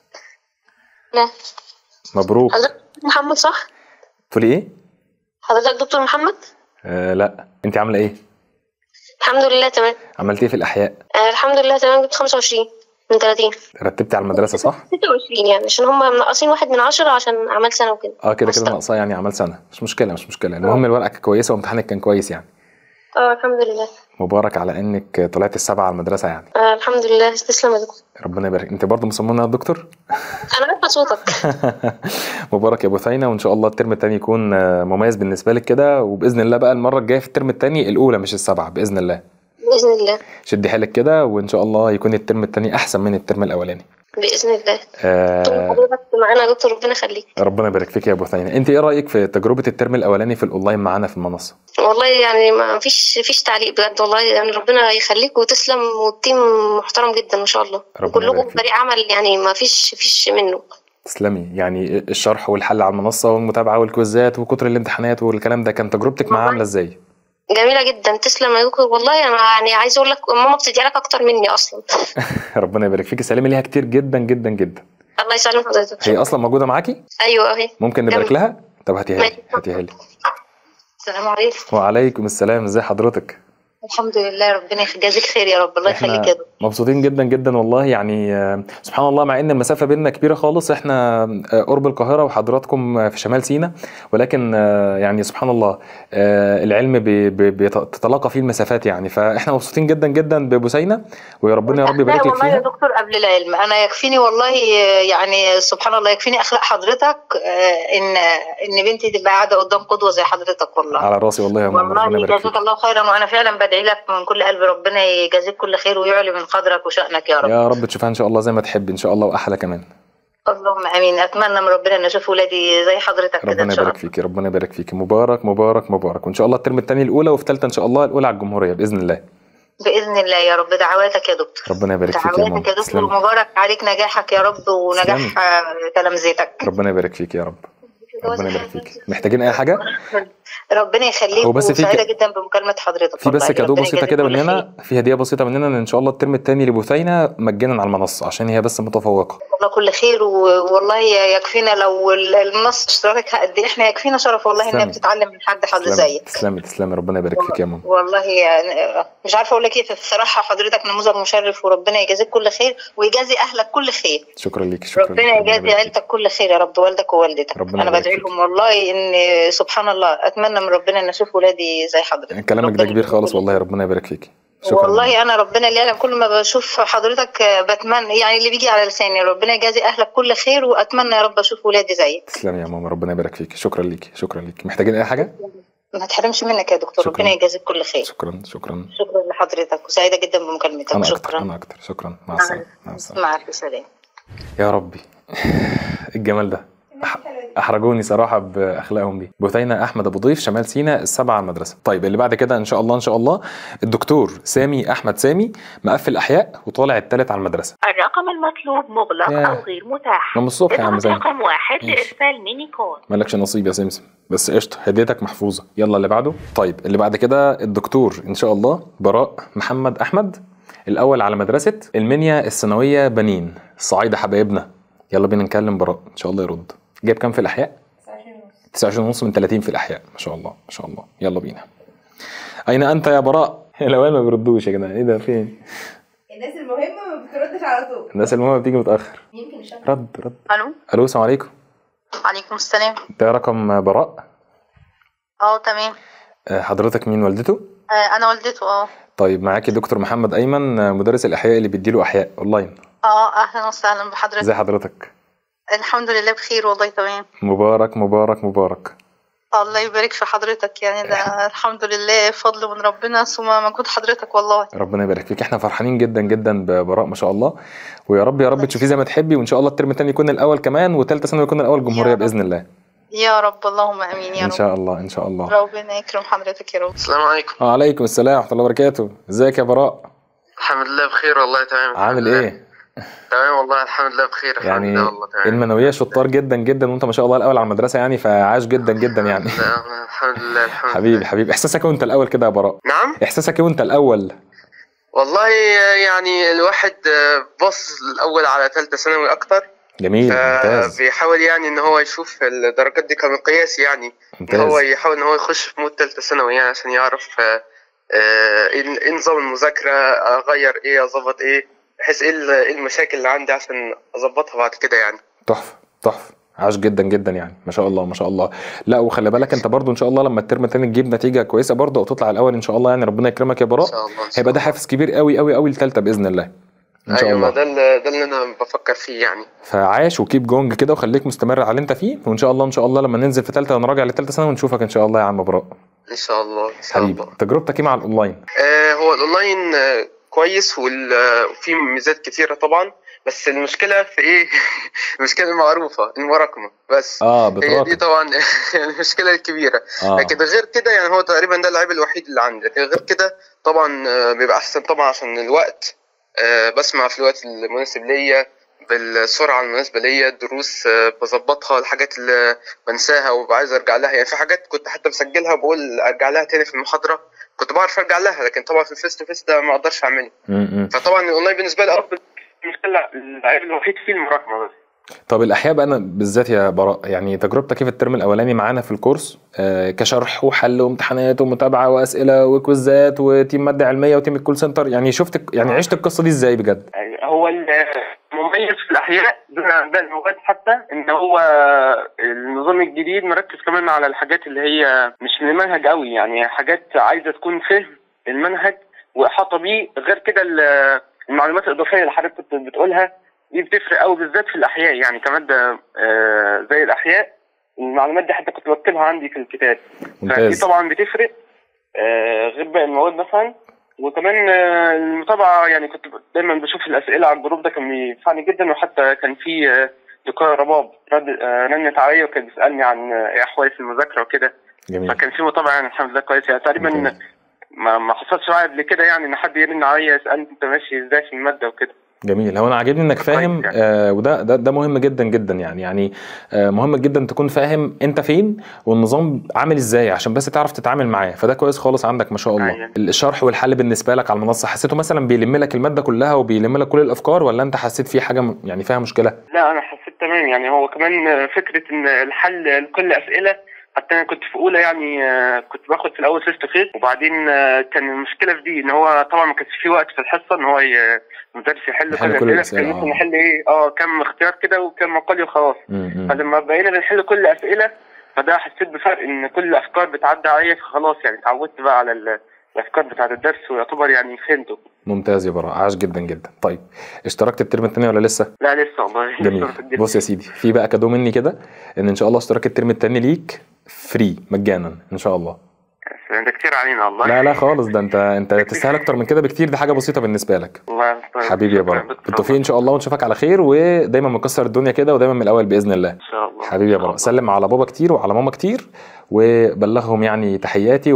لا مبروك حضرتك محمد صح تقولي ايه حضرتك دكتور محمد آه لا انت عامله ايه الحمد لله تمام عملتي ايه في الاحياء آه الحمد لله تمام جبت 25 من 30 رتبتي على المدرسه صح 26 يعني عشان هم منقصين واحد من عشرة عشان أعمال سنة وكده اه كده كده ناقصاه يعني عمل سنه مش مشكله مش مشكله المهم الورقه كانت كويسه وامتحانك كان كويس يعني اه الحمد لله مبارك على انك طلعت السبعه على المدرسه يعني آه الحمد لله تسلم يا دكتور ربنا يبارك انت برضه مصممه يا دكتور أنا عارفة صوتك مبارك يا بثينه وان شاء الله الترم الثاني يكون آه، مميز بالنسبه لك كده وباذن الله بقى المره الجايه في الترم الثاني الاولى مش السبعه باذن الله بإذن الله شدي حيلك كده وان شاء الله يكون الترم الثاني احسن من الترم الاولاني بإذن الله آه حضرتك معانا يا دكتور ربنا يخليك ربنا يبارك فيك يا ابو ثينه انت ايه رايك في تجربه الترم الاولاني في الاونلاين معانا في المنصه والله يعني ما فيش فيش تعليق بجد والله يعني ربنا يخليك وتسلم والتيم محترم جدا ما شاء الله ربنا يبارك كلكم فيك. فريق عمل يعني ما فيش فيش منه تسلمي يعني الشرح والحل على المنصه والمتابعه والكويزات وكتر الامتحانات والكلام ده كان تجربتك معاه عامله ازاي جميلة جدا تسلم يا دكتور والله أنا يعني عايزة أقول لك ماما بتدعي لك أكتر مني أصلا ربنا يبارك فيك سلامي ليها كتير جدا جدا جدا الله يسلم حضرتك هي اصلا موجوده معاكي أيوه أهي ممكن نبارك لها طب هاتيها لي هاتيها لي السلام عليكم وعليكم السلام ازي حضرتك الحمد لله ربنا يجازيك خير يا رب الله احنا يخليك يا دكتور مبسوطين جدا جدا والله يعني آه، سبحان الله مع ان المسافه بيننا كبيره خالص احنا آه، قرب القاهره وحضراتكم آه، في شمال سيناء ولكن آه، يعني سبحان الله آه، العلم بي- بي- بيتتلاقى فيه المسافات يعني فاحنا مبسوطين جدا جدا ببوسينا ويا ربنا يا رب يبارك لا لك والله يا فيها دكتور قبل العلم انا يكفيني والله يعني سبحان الله يكفيني اخلاق حضرتك آه، ان ان بنتي تبقى قاعده قدام قدوه زي حضرتك والله على راسي والله يا ماما ربنا والله يبارك فيك يجازيك الله خيرا وانا فعلا بدعي لك من كل قلبي ربنا يجازيك كل خير ويعلي من قدرك وشانك يا رب يا رب تشوفها ان شاء الله زي ما تحب ان شاء الله واحلى كمان اللهم امين اتمنى من ربنا ان اشوف ولادي زي حضرتك كده ربنا ان شاء يبارك الله فيكي ربنا يبارك فيكي مبارك مبارك مبارك وان شاء الله الترم الثاني الاولى وفي ثالثه ان شاء الله الاولى على الجمهوريه باذن الله باذن الله يا رب دعواتك يا دكتور ربنا يبارك فيك يا دعواتك ماما يا دكتور تسلمي ومبارك عليك نجاحك يا رب تسلمي. ونجاح آه، تلامذتك ربنا يبارك فيك يا رب ربنا يبارك فيك محتاجين اي حاجه ربنا يخليك هو بس في وسعيده ك- جدا بمكالمه حضرتك في بس والله. كادو ربنا بسيطه يجازيك كده كل خير. مننا في هديه بسيطه مننا ان ان شاء الله الترم الثاني لبثينه مجانا على المنصه عشان هي بس متفوقه والله كل خير و- والله يكفينا لو ال- المنصه اشتراكها قد ايه احنا يكفينا شرف والله انها تسلمي. بتتعلم من حد حد تسلمي زيك تسلمي تسلمي ربنا يبارك فيك يا ماما والله يعني مش عارفه اقول لك ايه الصراحه حضرتك نموذج مشرف وربنا يجازيك كل خير ويجازي اهلك كل خير شكرا ليك شكرا ربنا ليك ربنا يجازي يبارك فيك. عيلتك كل خير يا رب والدك ووالدتك ربنا انا يبارك بدعي فيك. لهم والله ان سبحان الله اتمنى من ربنا ان اشوف ولادي زي حضرتك كلامك ده كبير خالص والله ربنا يبارك فيك شكرا والله انا ربنا اللي يعلم كل ما بشوف حضرتك آه، بتمنى يعني اللي بيجي على لساني ربنا يجازي اهلك كل خير واتمنى يا رب اشوف ولادي زيك تسلمي يا ماما ربنا يبارك فيك شكرا ليك شكرا ليك محتاجين اي حاجه ما تحرمش منك يا دكتور شكراً. ربنا يجازيك كل خير شكرا شكرا شكرا لحضرتك وسعيده جدا بمكالمتك انا اكتر شكرا انا اكتر شكرا مع السلامه مع السلامه مع الف سلامه يا ربي الجمال ده أح- احرجوني صراحه باخلاقهم دي بثينه احمد ابو ضيف شمال سيناء السبعه على المدرسه طيب اللي بعد كده ان شاء الله ان شاء الله الدكتور سامي احمد سامي مقفل احياء وطالع الثالث على المدرسه الرقم المطلوب مغلق يا. أو غير متاح من الصبح يا عم اضغط زين رقم واحد ماشي. لإرسال ميني كول مالكش نصيب يا سمسم بس قشطه هديتك محفوظه يلا اللي بعده طيب اللي بعد كده الدكتور ان شاء الله براء محمد احمد الاول على مدرسه المنيا الثانويه بنين الصعايده حبايبنا يلا بينا نكلم براء ان شاء الله يرد جايب كام في الاحياء 29 ونص من 30 في الاحياء ما شاء الله ما شاء الله يلا بينا اين انت يا براء الاوائل ما بيردوش يا جدعان ايه ده فين الناس المهمة ما بتردش على طول الناس المهمه بتيجي متاخر يمكن الشغل رد رد الو الو السلام عليكم عليكم السلام ده رقم براء اه تمام آه، حضرتك مين والدته آه انا والدته اه طيب معاكي دكتور محمد ايمن آه، مدرس الاحياء اللي بيديله احياء اونلاين اه اهلا وسهلا بحضرتك ازي حضرتك الحمد لله بخير والله تمام مبارك مبارك مبارك الله يبارك في حضرتك يعني ده الحمد لله فضل من ربنا ثم مجهود حضرتك والله ربنا يبارك فيك احنا فرحانين جدا جدا ببراء ما شاء الله ويا رب يا رب تشوفيه زي ما تحبي وان شاء الله الترم الثاني يكون الاول كمان وثالثه ثانوي يكون الاول جمهوريه باذن الله يا رب اللهم امين يا ان رب شاء الله ان شاء الله ربنا يكرم حضرتك يا رب السلام عليكم وعليكم السلام ورحمه الله وبركاته ازيك يا براء الحمد لله بخير والله تمام الحمد عامل لله. ايه تمام والله الحمد لله بخير الحمد يعني لله والله تمام المنويه شطار جدا جدا وانت ما شاء الله الاول على المدرسه يعني فعاش جدا جدا يعني لا، الحمد لله الحمد حبيبي لله حبيبي احساسك وانت الاول كده يا براء نعم احساسك وانت الاول والله يعني الواحد بص الأول على ثالثة ثانوي أكتر جميل ممتاز بيحاول يعني إن هو يشوف الدرجات دي كمقياس يعني ممتاز. هو يحاول إن هو يخش في مود ثالثة ثانوي يعني عشان يعرف آه، آه، إيه إيه نظام المذاكرة أغير إيه أظبط إيه بحيث إيه ال- إيه المشاكل اللي عندي عشان أظبطها بعد كده يعني تحفه تحفه عاش جدا جدا يعني ما شاء الله ما شاء الله لا وخلي بالك انت برضو ان شاء الله لما الترم التاني تجيب نتيجه كويسه برضو او تطلع الاول ان شاء الله يعني ربنا يكرمك يا براء إن شاء الله إن شاء هيبقى ده حافز كبير قوي قوي قوي لثالثه باذن الله ان شاء أيوة ما الله ده اللي ده اللي أنا بفكر فيه يعني فعاش وكيب جونج كده وخليك مستمر على اللي انت فيه وان شاء الله ان شاء الله لما ننزل في ثالثه ونراجع لثالثه سنه ونشوفك ان شاء الله يا عم براء إن شاء الله إن شاء حبيبي الله تجربتك ايه مع الاونلاين آه، هو الاونلاين آه، كويس وال- آه، وفيه ميزات كتيره طبعا بس المشكله في ايه المشكله المعروفه المراكمه بس اه هي دي بتراكم طبعا المشكله الكبيره اه لكن غير كده يعني هو تقريبا ده العيب الوحيد اللي عندي لكن غير كده طبعا آه، بيبقى احسن طبعا عشان الوقت آه، بسمع في الوقت المناسب ليا بالسرعه المناسبه ليا الدروس آه، بظبطها الحاجات اللي بنساها وببقى عايز ارجع لها يعني في حاجات كنت حتى مسجلها بقول ارجع لها تاني في المحاضره كنت بعرف ارجع لها لكن طبعا في الفيس تو فيس ده ما اقدرش اعمله م-م. فطبعا الاونلاين بالنسبه لي افضل المشكله العيب الوحيد فيه المراكمه بس طب الاحياء بقى انا بالذات يا براء يعني تجربتك ايه في الترم الاولاني معانا في الكورس آه كشرح وحل وامتحانات ومتابعه واسئله وكويزات وتيم ماده علميه وتيم الكول سنتر يعني شفت يعني عشت القصه دي ازاي بجد يعني هو المميز في الاحياء دون عن باقي المواد حتى ان هو النظام الجديد مركز كمان على الحاجات اللي هي مش من المنهج قوي يعني حاجات عايزه تكون فهم المنهج واحاطه بيه غير كده ال- المعلومات الاضافيه اللي حضرتك كنت بتقولها دي بتفرق قوي بالذات في الاحياء يعني كماده آه، زي الاحياء المعلومات دي حتى كنت بكتبها عندي في الكتاب فدي ممتاز طبعا بتفرق آه، غير باقي المواد مثلا وكمان آه، المتابعه يعني كنت دايما بشوف الاسئله على الجروب ده كان بينفعني جدا وحتى كان في آه، دكتور رباب رد- آه، رنت عليا وكان بيسالني عن آه، ايه احوالي في المذاكره وكده جميل فكان في متابعه يعني الحمد لله كويسه يعني تقريبا ممتاز. ما ما حصلش معايا قبل كده يعني ان حد يرن عليا يسالني انت ماشي ازاي في الماده وكده جميل هو انا عاجبني انك فاهم كويس آه وده ده, ده مهم جدا جدا يعني يعني آه مهم جدا تكون فاهم انت فين والنظام عامل ازاي عشان بس تعرف تتعامل معاه فده كويس خالص عندك ما شاء الله أيوة. الشرح والحل بالنسبه لك على المنصه حسيته مثلا بيلم لك الماده كلها وبيلم لك كل الافكار ولا انت حسيت في حاجه م- يعني فيها مشكله لا انا حسيت تمام يعني هو كمان آه، فكره ان الحل لكل اسئله حتى انا كنت في اولى يعني آه، كنت باخد في الاول فيس تو فيس وبعدين آه، كان المشكله في دي ان هو طبعا ما كانش في وقت في الحصه ان هو ي- المدرس يحل يحل كل كل الأسئلة، الاسئله كان ممكن آه. نحل ايه اه كم اختيار كده وكم مقال وخلاص م- م. فلما بقينا بنحل كل الاسئله فده حسيت بفرق ان كل الافكار بتعدي عليا فخلاص يعني اتعودت بقى على ال- الافكار بتاعت الدرس ويعتبر يعني فهمته ممتاز يا براء عاش جدا جدا طيب اشتركت الترم الثاني ولا لسه لا لسه والله جميل بص يا سيدي في بقى كادو مني كده ان ان شاء الله اشتراك الترم الثاني ليك فري مجانا ان شاء الله ده كتير علينا والله لا لا خالص ده انت انت تستاهل اكتر من كده بكتير دي حاجه بسيطه بالنسبه لك الله طيب. حبيبي يا شكراً براء دكتور. بالتوفيق ان شاء الله ونشوفك على خير ودايما مكسر الدنيا كده ودايما من الاول باذن الله ان شاء الله حبيبي يا براء سلم على بابا كتير وعلى ماما كتير وبلغهم يعني تحياتي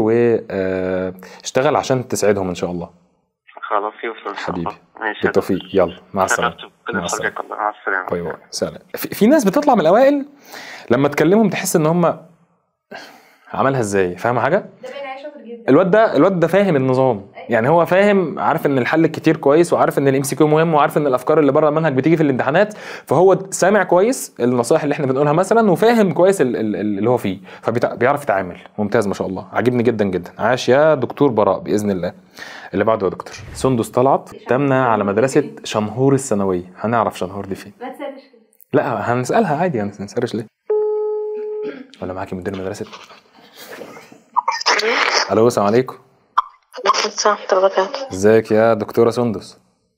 واشتغل عشان تسعدهم ان شاء الله خلاص يوصل إن شاء حبيبي الله. ماشي بالتوفيق يلا مع السلامه شرفت بكل مع السلامه حضرتك الله مع السلامه باي باي سلام في, في ناس بتطلع من الاوائل لما تكلمهم تحس ان هم عملها ازاي فاهم حاجه ده باين عليه شاطر جدا الواد ده الواد ده فاهم النظام يعني هو فاهم عارف ان الحل كتير كويس وعارف ان الام سي كيو مهم وعارف ان الافكار اللي بره المنهج بتيجي في الامتحانات فهو سامع كويس النصائح اللي احنا بنقولها مثلا وفاهم كويس ال- ال- اللي هو فيه فبيعرف يتعامل ممتاز ما شاء الله عاجبني جدا جدا عاش يا دكتور براء باذن الله اللي بعده يا دكتور سندس طلعت تمنى على مدرسه شنهور الثانويه هنعرف شنهور دي فين ما تسالش لا هنسالها عادي هنسالش ليه ولا معاكي مدير مدرسه الو السلام عليكم عليكم السلام ورحمة الله وبركاته ازيك يا دكتوره سندس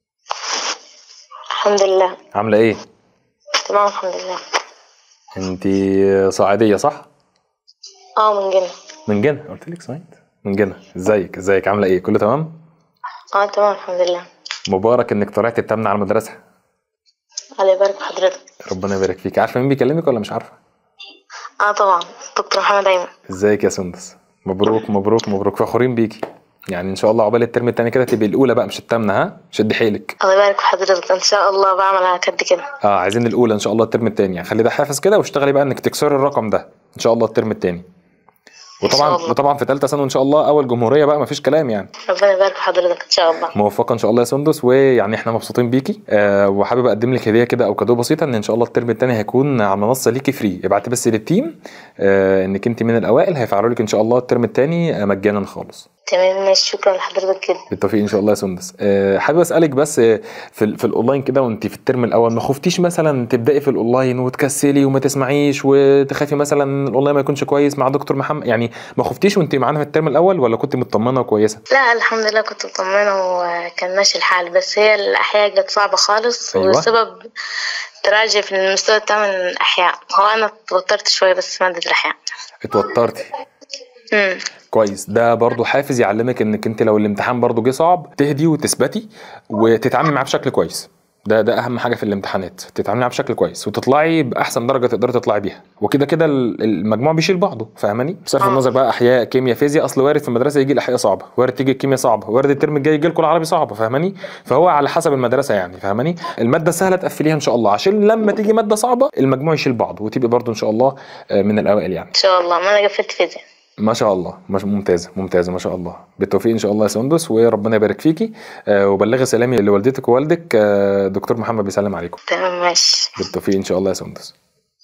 الحمد لله عامله ايه تمام الحمد لله انت صعيديه صح اه من جنة من جنة قلت لك صعيد من جنة ازيك ازيك عامله ايه كله تمام اه تمام الحمد لله مبارك انك طلعت التامنة على المدرسه الله يبارك في حضرتك ربنا يبارك فيك عارفه مين بيكلمك ولا مش عارفه اه طبعا دكتور محمد ايمن ازيك يا سندس مبروك مبروك مبروك فخورين بيكي يعني ان شاء الله عقبال الترم التاني كده تبقي الاولى بقى مش التامنة ها شدي حيلك الله يبارك في حضرتك ان شاء الله بعمل على قد كده اه عايزين الاولى ان شاء الله الترم التاني يعني خلي ده حافز كده واشتغلي بقى انك تكسري الرقم ده ان شاء الله الترم التاني وطبعا الله. وطبعا في ثالثه ثانوي ان شاء الله اول جمهوريه بقى مفيش كلام يعني ربنا يبارك في حضرتك ان شاء الله موفقه ان شاء الله يا سندس ويعني احنا مبسوطين بيكي آه وحابب اقدم لك هديه كده او كادو بسيطه ان ان شاء الله الترم الثاني هيكون على منصه ليكي فري ابعتي بس للتيم آه انك انت من الاوائل هيفعلوا لك ان شاء الله الترم الثاني مجانا خالص تمام ماشي شكرا لحضرتك جدا بالتوفيق ان شاء الله يا سندس أه حابب اسالك بس آه، في ال- في الاونلاين كده وانت في الترم الاول ما خفتيش مثلا تبداي في الاونلاين وتكسلي وما تسمعيش وتخافي مثلا الاونلاين ما يكونش كويس مع دكتور محمد يعني ما خفتيش وانت معانا في الترم الاول ولا كنت مطمنه وكويسه لا الحمد لله كنت مطمنة وكان ماشي الحال بس هي الأحياء جت صعبة خالص أيوة. والسبب تراجع في المستوى الثامن الأحياء هو أنا توترت شوية بس في مادة الأحياء اتوترتي مم. كويس ده برضو حافز يعلمك انك انت لو الامتحان برضو جه صعب تهدي وتثبتي وتتعاملي معاه بشكل كويس ده ده اهم حاجه في الامتحانات تتعاملي معاه بشكل كويس وتطلعي باحسن درجه تقدري تطلعي بيها وكده كده ال- المجموع بيشيل بعضه فاهماني بصرف النظر بقى احياء كيمياء فيزياء اصل وارد في المدرسه يجي الاحياء صعبه وارد تيجي الكيمياء صعبه وارد الترم الجاي يجي لكم العربي صعبه فاهماني فهو على حسب المدرسه يعني فاهماني الماده السهله تقفليها ان شاء الله عشان لما تيجي ماده صعبه المجموع يشيل بعضه وتبقي برضو ان شاء الله آه، من الاوائل يعني إن شاء الله ما أنا قفلت فيزياء ما شاء الله مش ممتازه ممتازه ما شاء الله بالتوفيق ان شاء الله يا سندس وربنا يبارك فيكي آه وبلغي سلامي لوالدتك ووالدك آه دكتور محمد بيسلم عليكم تمام ماشي بالتوفيق ان شاء الله يا سندس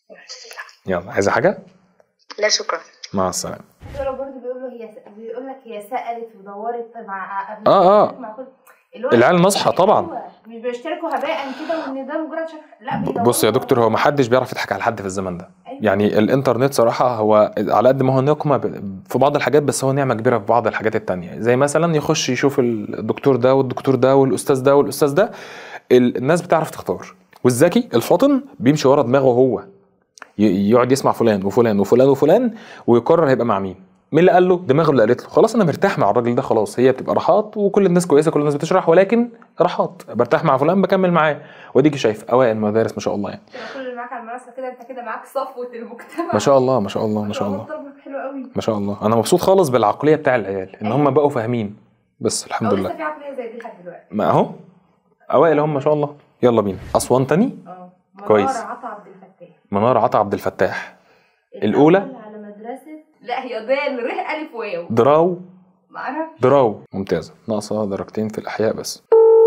يلا عايزه حاجه لا شكرا مع السلامه الدكتوره برضه بيقول له هي بيقول لك هي سالت ودورت مع قبل آه، آه. مع كل اللي هو العيال ناصحة طبعاً. أيوة، مش بيشتركوا هباء كده وان ده مجرد شرح لا بيدوروا بص يا دكتور هو ما حدش بيعرف يضحك على حد في الزمن ده يعني الانترنت صراحه هو على قد ما هو نقمه ب- في بعض الحاجات بس هو نعمه كبيره في بعض الحاجات التانية زي مثلا يخش يشوف الدكتور ده والدكتور ده والاستاذ ده والاستاذ ده ال- الناس بتعرف تختار والذكي الفاطن بيمشي ورا دماغه هو ي- يقعد يسمع فلان وفلان وفلان وفلان ويقرر هيبقى مع مين مين اللي قال له دماغه اللي قالت له خلاص انا مرتاح مع الراجل ده خلاص هي بتبقى راحات وكل الناس كويسه كل الناس بتشرح ولكن راحات برتاح مع فلان بكمل معاه واديكي شايف اوائل المدارس ما شاء الله يعني كل اللي معاك على المنصه كده انت كده معاك صفوه المجتمع ما شاء الله ما شاء الله ما شاء الله طب حلو قوي ما شاء الله انا مبسوط خالص بالعقليه بتاع العيال ان هم بقوا فاهمين بس الحمد أو لسه لله في عقليه زي دي لحد دلوقتي ما اهو اوائل هم ما شاء الله يلا بينا اسوان تاني اه كويس. منار عطا عبد الفتاح منار عطا عبد الفتاح الاولى على مدرسه لا هي دال ر الف واو دراو معرفش دراو ممتازه ناقصه درجتين في الاحياء بس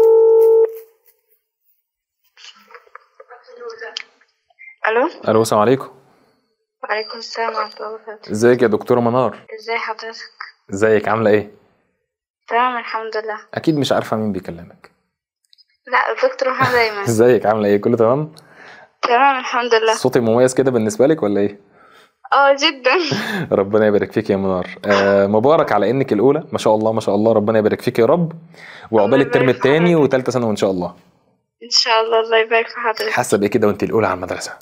الو الو السلام عليكم وعليكم السلام ورحمه الله وبركاته ازيك يا دكتوره منار ازاي حضرتك ازيك عامله ايه تمام الحمد لله اكيد مش عارفه مين بيكلمك لا الدكتور محمد ايمن ازيك عامله ايه كله تمام تمام الحمد لله صوتي مميز كده بالنسبه لك ولا ايه اه جدا ربنا يبارك فيك يا منار آه مبارك على انك الاولى ما شاء الله ما شاء الله ربنا يبارك فيك يا رب وعقبال الترم الثاني وثالثه ثانوي ان شاء الله ان شاء الله الله يبارك في حضرتك حاسه بايه كده وانت الاولى على المدرسه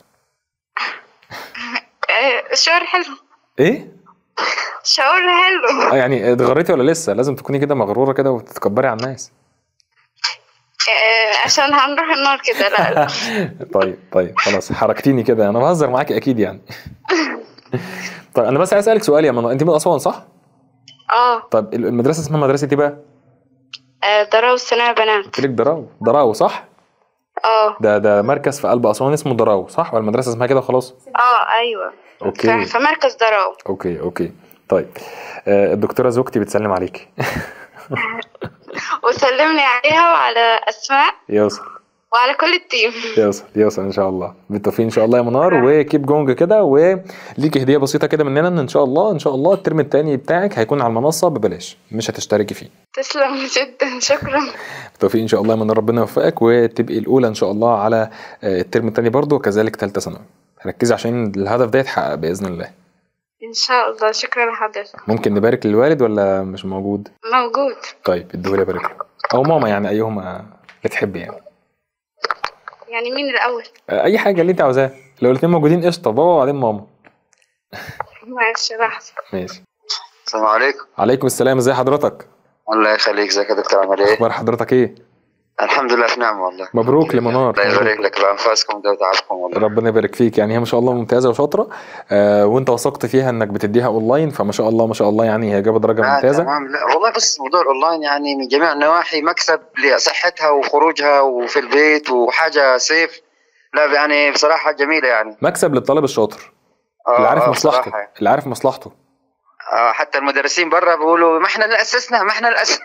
آه، شعور حلو ايه شعور حلو آه يعني اتغريتي ولا لسه لازم تكوني كده مغروره كده وتتكبري على الناس آه، عشان هنروح النار كده لا لا طيب طيب خلاص حركتيني كده انا بهزر معاكي اكيد يعني طيب انا بس عايز اسالك سؤال يا منى انت من اسوان صح اه طب المدرسه اسمها مدرسه ايه بقى آه، دراوس ثانوي بنات قلت لك دراو دراو صح اه ده ده مركز في قلب اسوان اسمه دراو صح ولا المدرسه اسمها كده خلاص اه ايوه اوكي في مركز دراو اوكي اوكي طيب آه، الدكتوره زوجتي بتسلم عليكي وسلمني عليها وعلى اسماء يوصل وعلى كل التيم يوصل يوصل ان شاء الله بالتوفيق ان شاء الله يا منار وكيب جونج كده وليكي هديه بسيطه كده مننا ان ان شاء الله ان شاء الله الترم الثاني بتاعك هيكون على المنصه ببلاش مش هتشتركي فيه تسلم جدا شكرا بالتوفيق ان شاء الله يا منار ربنا يوفقك وتبقي الاولى ان شاء الله على آه، الترم الثاني برضه وكذلك ثالثه ثانوي ركزي عشان الهدف ده يتحقق باذن الله ان شاء الله شكرا لحضرتك ممكن نبارك للوالد ولا مش موجود موجود طيب اديهولي ابارك له او ماما يعني ايهما اللي تحبي يعني يعني مين الاول آه، اي حاجه اللي انت عاوزاها لو الاثنين موجودين قشطه بابا وبعدين ماما ماشي لحظه ماشي السلام عليكم عليكم السلام ازي حضرتك الله يخليك ازيك يا دكتور عامل ايه؟ اخبار حضرتك ايه الحمد لله في نعمه والله مبروك لمنار الله يبارك لك بانفاسكم ده وتعبكم والله ربنا يبارك فيك يعني هي ما شاء الله ممتازه وشاطره آه وانت وثقت فيها انك بتديها اونلاين فما شاء الله ما شاء الله يعني هي جابت درجه آه ممتازه تمام لا والله بس موضوع الاونلاين يعني من جميع النواحي مكسب لصحتها وخروجها وفي البيت وحاجه سيف لا يعني بصراحه جميله يعني مكسب للطالب الشاطر آه، اللي عارف آه، مصلحته بصراحة. اللي عارف مصلحته آه حتى المدرسين برا بيقولوا ما احنا اللي اسسنا ما احنا اللي اسسنا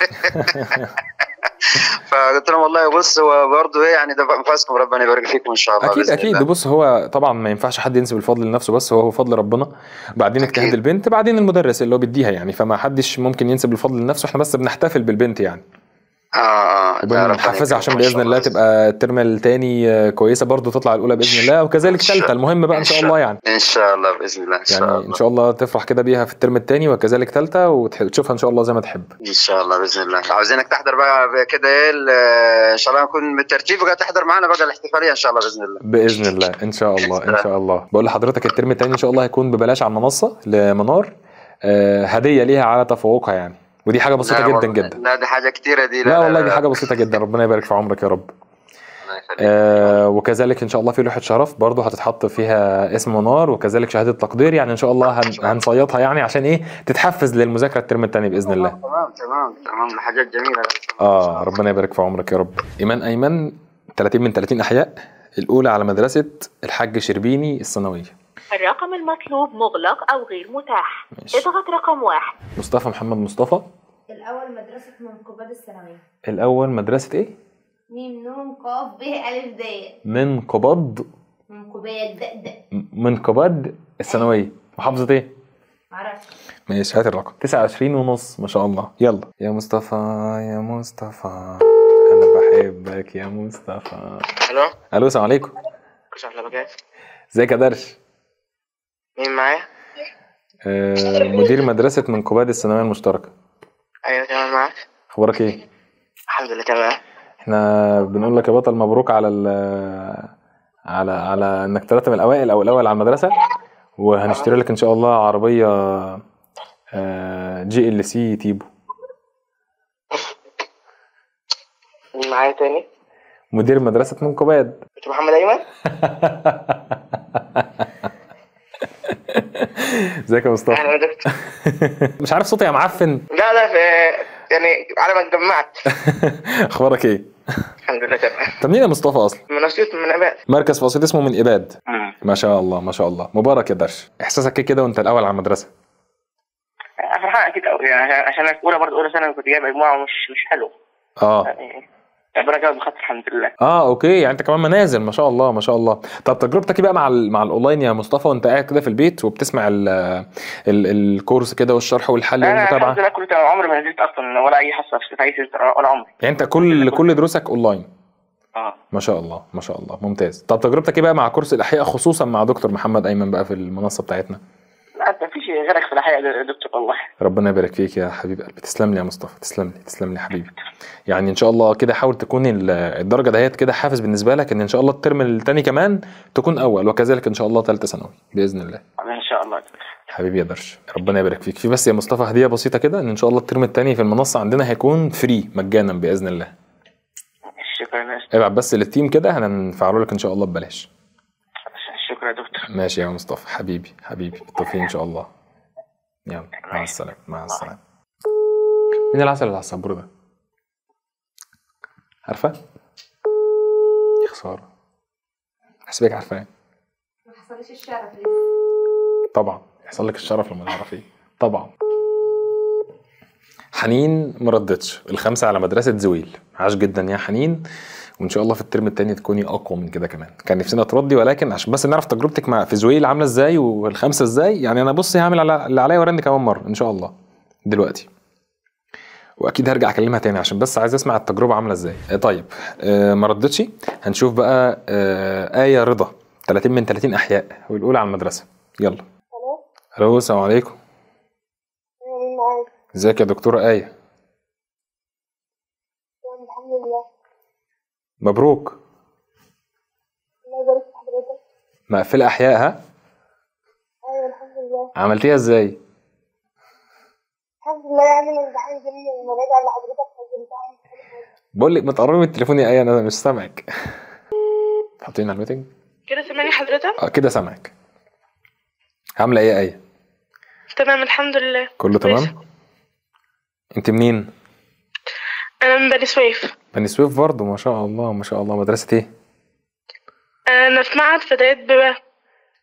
فقلت لهم والله بص هو برضه ايه يعني ده انفاسكم ربنا يبارك فيكم ان شاء الله اكيد بإذن اكيد الله. بص هو طبعا ما ينفعش حد ينسب الفضل لنفسه بس هو هو فضل ربنا بعدين اجتهاد البنت بعدين المدرس اللي هو بيديها يعني فما حدش ممكن ينسب الفضل لنفسه احنا بس بنحتفل بالبنت يعني اه اه ده ربنا وبنحفزها عشان يكرمكم إن باذن شاء الله تبقى الترم الثاني كويسه برضو تطلع الاولى باذن الله وكذلك ثالثه المهم بقى ان شاء الله يعني ان شاء الله باذن الله ان شاء يعني الله ان شاء الله تفرح كده بيها في الترم الثاني وكذلك ثالثه وتشوفها ان شاء الله زي ما تحب ان شاء الله باذن الله عاوزينك تحضر بقى كده ايه ال- ان شاء الله نكون بالترتيب وقاعد تحضر معانا بقى الاحتفاليه ان شاء الله باذن الله باذن الله ان شاء الله ان شاء الله بقول لحضرتك الترم الثاني ان شاء الله هيكون ببلاش على المنصه لمنار آه، هديه ليها على تفوقها يعني ودي حاجه بسيطه لا جدا والله- جدا لا دي حاجه كتيره دي لا والله دي حاجه بسيطه جدا ربنا يبارك في عمرك يا رب آه وكذلك ان شاء الله في لوحه شرف برضه هتتحط فيها اسم منار وكذلك شهاده تقدير يعني ان شاء الله هن هنصيطها يعني عشان ايه تتحفز للمذاكره الترم الثاني باذن الله تمام تمام تمام حاجات جميله اه ربنا يبارك في عمرك يا رب ايمان ايمن 30 من 30 احياء الاولى على مدرسه الحاج شربيني الثانويه الرقم المطلوب مغلق أو غير متاح اضغط رقم واحد مصطفى محمد مصطفى الأول مدرسة منقبات الثانوية الاول مدرسه ايه ميم نون قاف ب ألف د من قبض منقبات د د من قبض الثانويه محافظه ايه معرفش ماشي هات الرقم 29 ونص ما شاء الله يلا يا مصطفى يا مصطفى انا بحبك يا مصطفى الو الو السلام عليكم مش على بكاف ازيك يا درش مين معايا آه مدير مدرسه من قباد الثانويه المشتركه ايوه تمام معاك اخبارك ايه الحمد لله تمام احنا بنقول لك يا بطل مبروك على ال على على انك طلعت من الاوائل او الاول على المدرسه وهنشتري لك ان شاء الله عربيه آه، جي ال سي تيبو مين معايا تاني مدير مدرسه منقباد مش محمد ايمن ازيك يا مصطفى اهلا يا دكتور مش عارف صوتي يا معفن لا لا في يعني على ما اتجمعت اخبارك ايه الحمد لله تمام طب مين يا مصطفى اصلا من اسيوط من اباد مركز في اسيوط اسمه من اباد ما شاء الله ما شاء الله مبارك يا درش احساسك ايه كده وانت الاول على المدرسه فرحان اكيد قوي يعني عشان أنا في اولى برضه اولى ثانوي كنت جايب مجموعه مش مش حلو اه يعني ربنا جاب بخط الحمد لله اه اوكي يعني انت كمان منازل ما شاء الله ما شاء الله طب تجربتك ايه بقى مع ال مع الاونلاين يا مصطفى وانت قاعد كده في البيت وبتسمع ال ال الكورس كده والشرح والحل انا الحمد والمتابعه لله كنت عمري ما نزلت اصلا ولا اي حصه في اي سنتر ولا عمري يعني انت كل كل دروسك اونلاين اه ما شاء الله ما شاء الله ممتاز طب تجربتك ايه بقى مع كورس الاحياء خصوصا مع دكتور محمد ايمن بقى في المنصه بتاعتنا لا انت مفيش غيرك في الحقيقه يا دكتور والله ربنا يبارك فيك يا حبيب قلبي تسلم لي يا مصطفى تسلم لي تسلم لي يا حبيبي يعني ان شاء الله كده حاول تكون ال- الدرجه دهيت كده حافز بالنسبه لك ان ان شاء الله الترم الثاني كمان تكون اول وكذلك ان شاء الله ثالثه ثانوي باذن الله ان شاء الله حبيبي يا درش ربنا يبارك فيك في بس يا مصطفى هديه بسيطه كده ان ان شاء الله الترم الثاني في المنصه عندنا هيكون فري مجانا باذن الله شكرا يا أستاذ. ابعت بس للتيم كده هنفعله لك ان شاء الله ببلاش شكرا يا دكتور ماشي يا مصطفى حبيبي حبيبي بالتوفيق ان شاء الله يلا مع السلامه مع السلامه مين العسل اللي على السبوره ده عارفه يا خساره حسبك عارفاه ما حصلش الشرف لسه طبعا يحصل لك الشرف لما تعرفيه طبعا حنين ما ردتش الخمسه على مدرسه زويل عاش جدا يا حنين وان شاء الله في الترم الثاني تكوني اقوى من كده كمان كان نفسنا تردي ولكن عشان بس نعرف تجربتك مع في زويل عامله ازاي والخمسه ازاي يعني انا بصي هعمل على اللي عليا وراني كمان مره ان شاء الله دلوقتي واكيد هرجع اكلمها تاني عشان بس عايز اسمع التجربه عامله ازاي آه، طيب آه ما ردتش هنشوف بقى آه ايه رضا 30 من 30 احياء والاولى على المدرسه يلا الو السلام عليكم مين معاك؟ ازيك يا دكتوره ايه الحمد لله مبروك الله يبارك في حضرتك مقفله احياء ها ايوه الحمد لله عملتيها ازاي الحمد لله يعني الامتحان جميل المراجعة اللي حضرتك نزلتها بقول لك ما تقربي من التليفون يا ايه انا مش سامعك حاطين على الميتنج كده سامعني حضرتك؟ اه كده سامعك عامله ايه يا ايه تمام الحمد لله كله تمام انت منين انا من بني سويف بني سويف برضه ما شاء الله ما شاء الله مدرسه ايه انا في معهد فتيات بما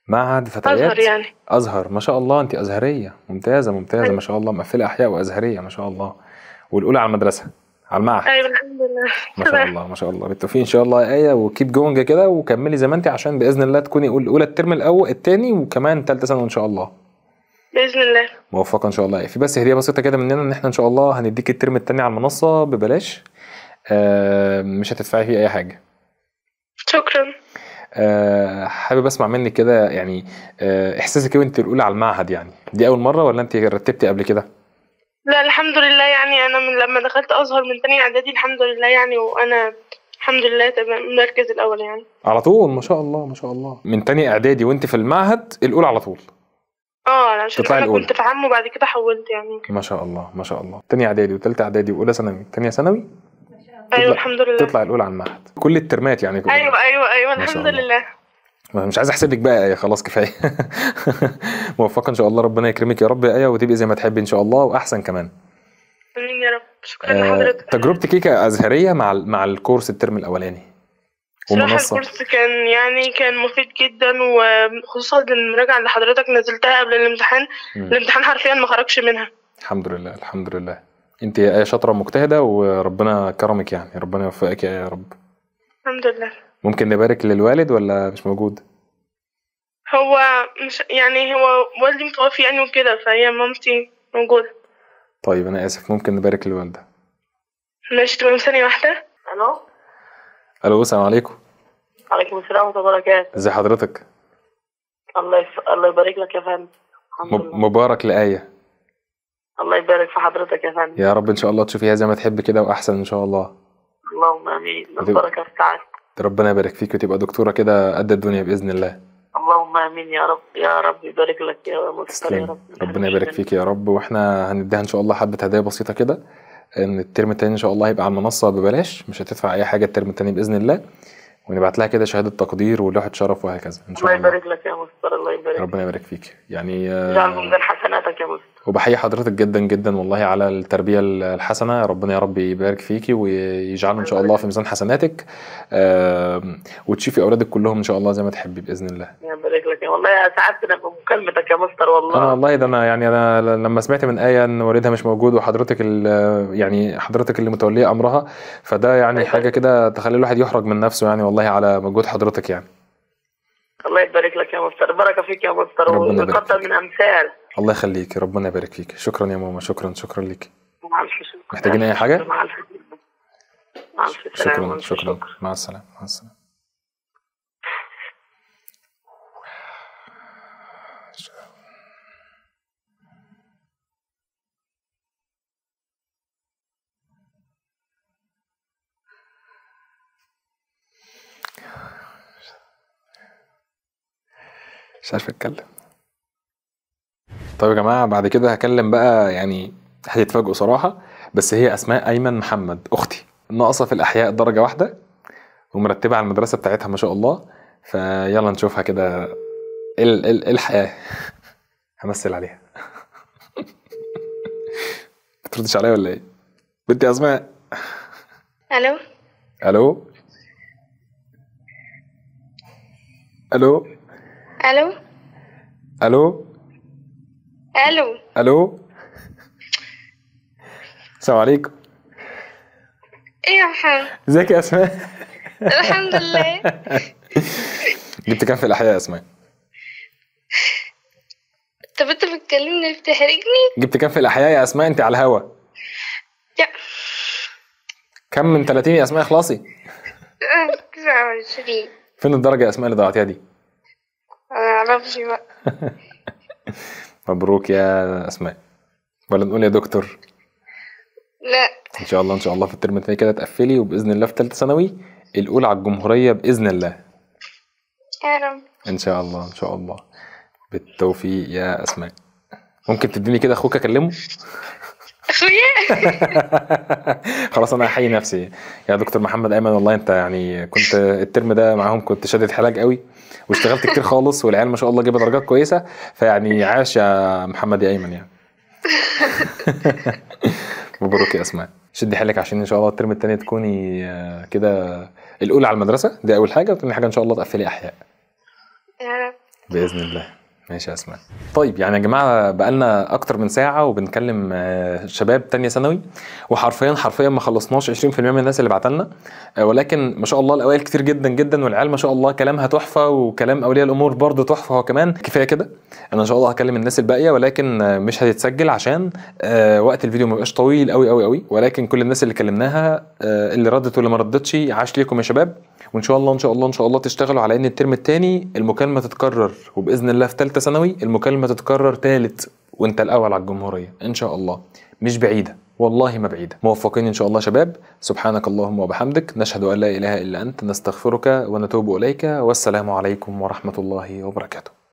معهد فتيات ازهر يعني ازهر ما شاء الله انت ازهريه ممتازه ممتازه ما شاء الله مقفله احياء وازهريه ما شاء الله والاولى على المدرسه على المعهد ايوه الحمد لله ما شاء الله ما شاء الله بالتوفيق ان شاء الله يا ايه وكيب جوينج كده وكملي زي ما انت عشان باذن الله تكوني اولى الترم الاول الثاني وكمان ثالثه ثانوي ان شاء الله باذن الله موفقه ان شاء الله في بس هديه بسيطه كده مننا ان احنا ان شاء الله هنديك الترم الثاني على المنصه ببلاش آه مش هتدفعي فيه اي حاجه شكرا آه حابب اسمع منك كده يعني آه احساسك ايه وانت الاولى على المعهد يعني دي اول مره ولا انت رتبتي قبل كده لا الحمد لله يعني انا من لما دخلت ازهر من تانية اعدادي الحمد لله يعني وانا الحمد لله تمام المركز الاول يعني على طول ما شاء الله ما شاء الله من تاني اعدادي وانت في المعهد الاولى على طول اه عشان تطلعي انا الأولى. كنت في عام وبعد كده حولت يعني ما شاء الله ما شاء الله تاني اعدادي وتالتة اعدادي واولى ثانوي تانية ثانوي ايوه الحمد لله تطلع الاولى على المعهد كل الترمات يعني كلها. ايوه ايوه ايوه ما شاء الحمد الله. لله مش عايز احسب لك بقى يا ايه خلاص كفايه موفقه ان شاء الله ربنا يكرمك يا رب يا ايه وتبقي زي ما تحبي ان شاء الله واحسن كمان امين يا رب شكرا آه لحضرتك تجربتك ايه كازهريه مع ال- مع الكورس الترم الاولاني صراحة ومنصه الكورس كان يعني كان مفيد جدا وخصوصا المراجعة اللي حضرتك نزلتها قبل الامتحان مم. الامتحان حرفيا ما خرجش منها الحمد لله الحمد لله انت يا ايه شاطره مجتهده وربنا كرمك يعني ربنا يوفقك يا إيه يا رب الحمد لله ممكن نبارك للوالد ولا مش موجود هو مش يعني هو والدي متوفي يعني وكده فهي مامتي موجودة طيب انا اسف ممكن نبارك للوالده ماشي تمام ثانية واحدة الو الو السلام عليكم عليكم السلام ورحمه الله وبركاته ازي حضرتك الله يف... الله يبارك لك يا فندم مب- مبارك لآية الله يبارك في حضرتك يا فندم يا رب ان شاء الله تشوفيها زي ما تحب كده واحسن ان شاء الله اللهم امين وتبقى- البركه في سعادتك ربنا يبارك فيك وتبقى دكتوره كده قد الدنيا باذن الله اللهم امين يا رب يا رب يبارك لك يا مستر يا تسلم رب ربنا يبارك فيك يا رب واحنا هنديها ان شاء الله حبه هدايا بسيطه كده ان الترم التاني ان شاء الله هيبقى على المنصه ببلاش مش هتدفع اي حاجه الترم التاني باذن الله ونبعت لها كده شهاده تقدير ولوحه شرف وهكذا ان الله شاء الله يبارك لك يا مستر الله يبارك ربنا يبارك فيك يعني آه، اجعل من ذن حسناتك يا مستر وبحيي حضرتك جدا جدا والله على التربية الحسنة ربنا يا رب يبارك فيكي ويجعله إن شاء الله في ميزان حسناتك آم، وتشوفي أولادك كلهم إن شاء الله زي ما تحبي بإذن الله يبارك لك يا والله سعدتنا بمكالمتك يا مستر والله أنا والله ده أنا يعني أنا لما سمعت من آية إن والدها مش موجود وحضرتك ال- يعني حضرتك اللي متولية أمرها فده يعني حاجة كده تخلي الواحد يحرج من نفسه يعني والله على مجهود حضرتك يعني الله يبارك لك يا مستر بركه فيك يا مستر ربنا يبارك ويكتر من امثال الله يخليك ربنا يبارك فيك شكرا يا ماما شكرا شكرا ليك مع الف شكر محتاجين أي حاجة؟ مع الف مع الف سلامه شكرا والف شكرا مع السلامة مع السلامة مش عارف اتكلم طيب يا جماعه بعد كده هكلم بقى يعني هتتفاجئوا صراحه بس هي اسماء ايمن محمد اختي ناقصه في الاحياء درجه واحده ومرتبه على المدرسه بتاعتها ما شاء الله فيلا نشوفها كده ايه ال- ال- إيه الحياه همثل عليها بتردش عليا ولا ايه بنتي يا اسماء الو الو الو الو الو الو الو السلام عليكم ايه يا محمد ازيك يا اسماء الحمد لله جبت كام في الاحياء يا اسماء طب انت بتكلمني بتحرجني جبت كام في الاحياء يا اسماء انت على الهوا يا كم من 30 يا اسماء اخلصي تسعة وعشرين فين الدرجه يا اسماء اللي ضيعتيها دي معرفش بقى مبروك يا اسماء ولا نقول يا دكتور لا ان شاء الله ان شاء الله في الترم الثاني كده تقفلي وباذن الله في ثالثه ثانوي الاولى على الجمهوريه باذن الله يا رب ان شاء الله ان شاء الله بالتوفيق يا اسماء ممكن تديني كده اخوك اكلمه اخويا خلاص انا هحيي نفسي يا دكتور محمد ايمن والله انت يعني كنت الترم ده معاهم كنت شادد حيلك قوي واشتغلت كتير خالص والعيال ما شاء الله جابت درجات كويسه فيعني عاش يا محمد يا ايمن يعني مبروك يا اسماء شدي حيلك عشان ان شاء الله الترم التاني تكوني آه، كده الاولى على المدرسه دي اول حاجه وتاني حاجه ان شاء الله تقفلي احياء يا رب باذن الله ماشي يا اسماء طيب يعني يا جماعه بقالنا اكتر من ساعه وبنكلم آه، شباب تانية ثانوي وحرفيا حرفيا ما خلصناش 20% من الناس اللي بعتلنا آه، ولكن ما شاء الله الاوائل كتير جدا جدا والعيال ما شاء الله كلامها تحفه وكلام اولياء الامور برضه تحفه هو كمان كفايه كده انا ان شاء الله هكلم الناس الباقيه ولكن آه، مش هتتسجل عشان آه، وقت الفيديو ما يبقاش طويل قوي قوي قوي ولكن كل الناس اللي كلمناها آه، اللي ردت واللي ما ردتش عاش ليكم يا شباب وان شاء الله ان شاء الله ان شاء الله تشتغلوا على ان الترم الثاني المكالمه تتكرر وباذن الله في ثالثه ثانوي المكالمه تتكرر ثالث وانت الاول على الجمهوريه ان شاء الله مش بعيده والله ما بعيده موفقين ان شاء الله يا شباب سبحانك اللهم وبحمدك نشهد ان لا اله الا انت نستغفرك ونتوب اليك والسلام عليكم ورحمه الله وبركاته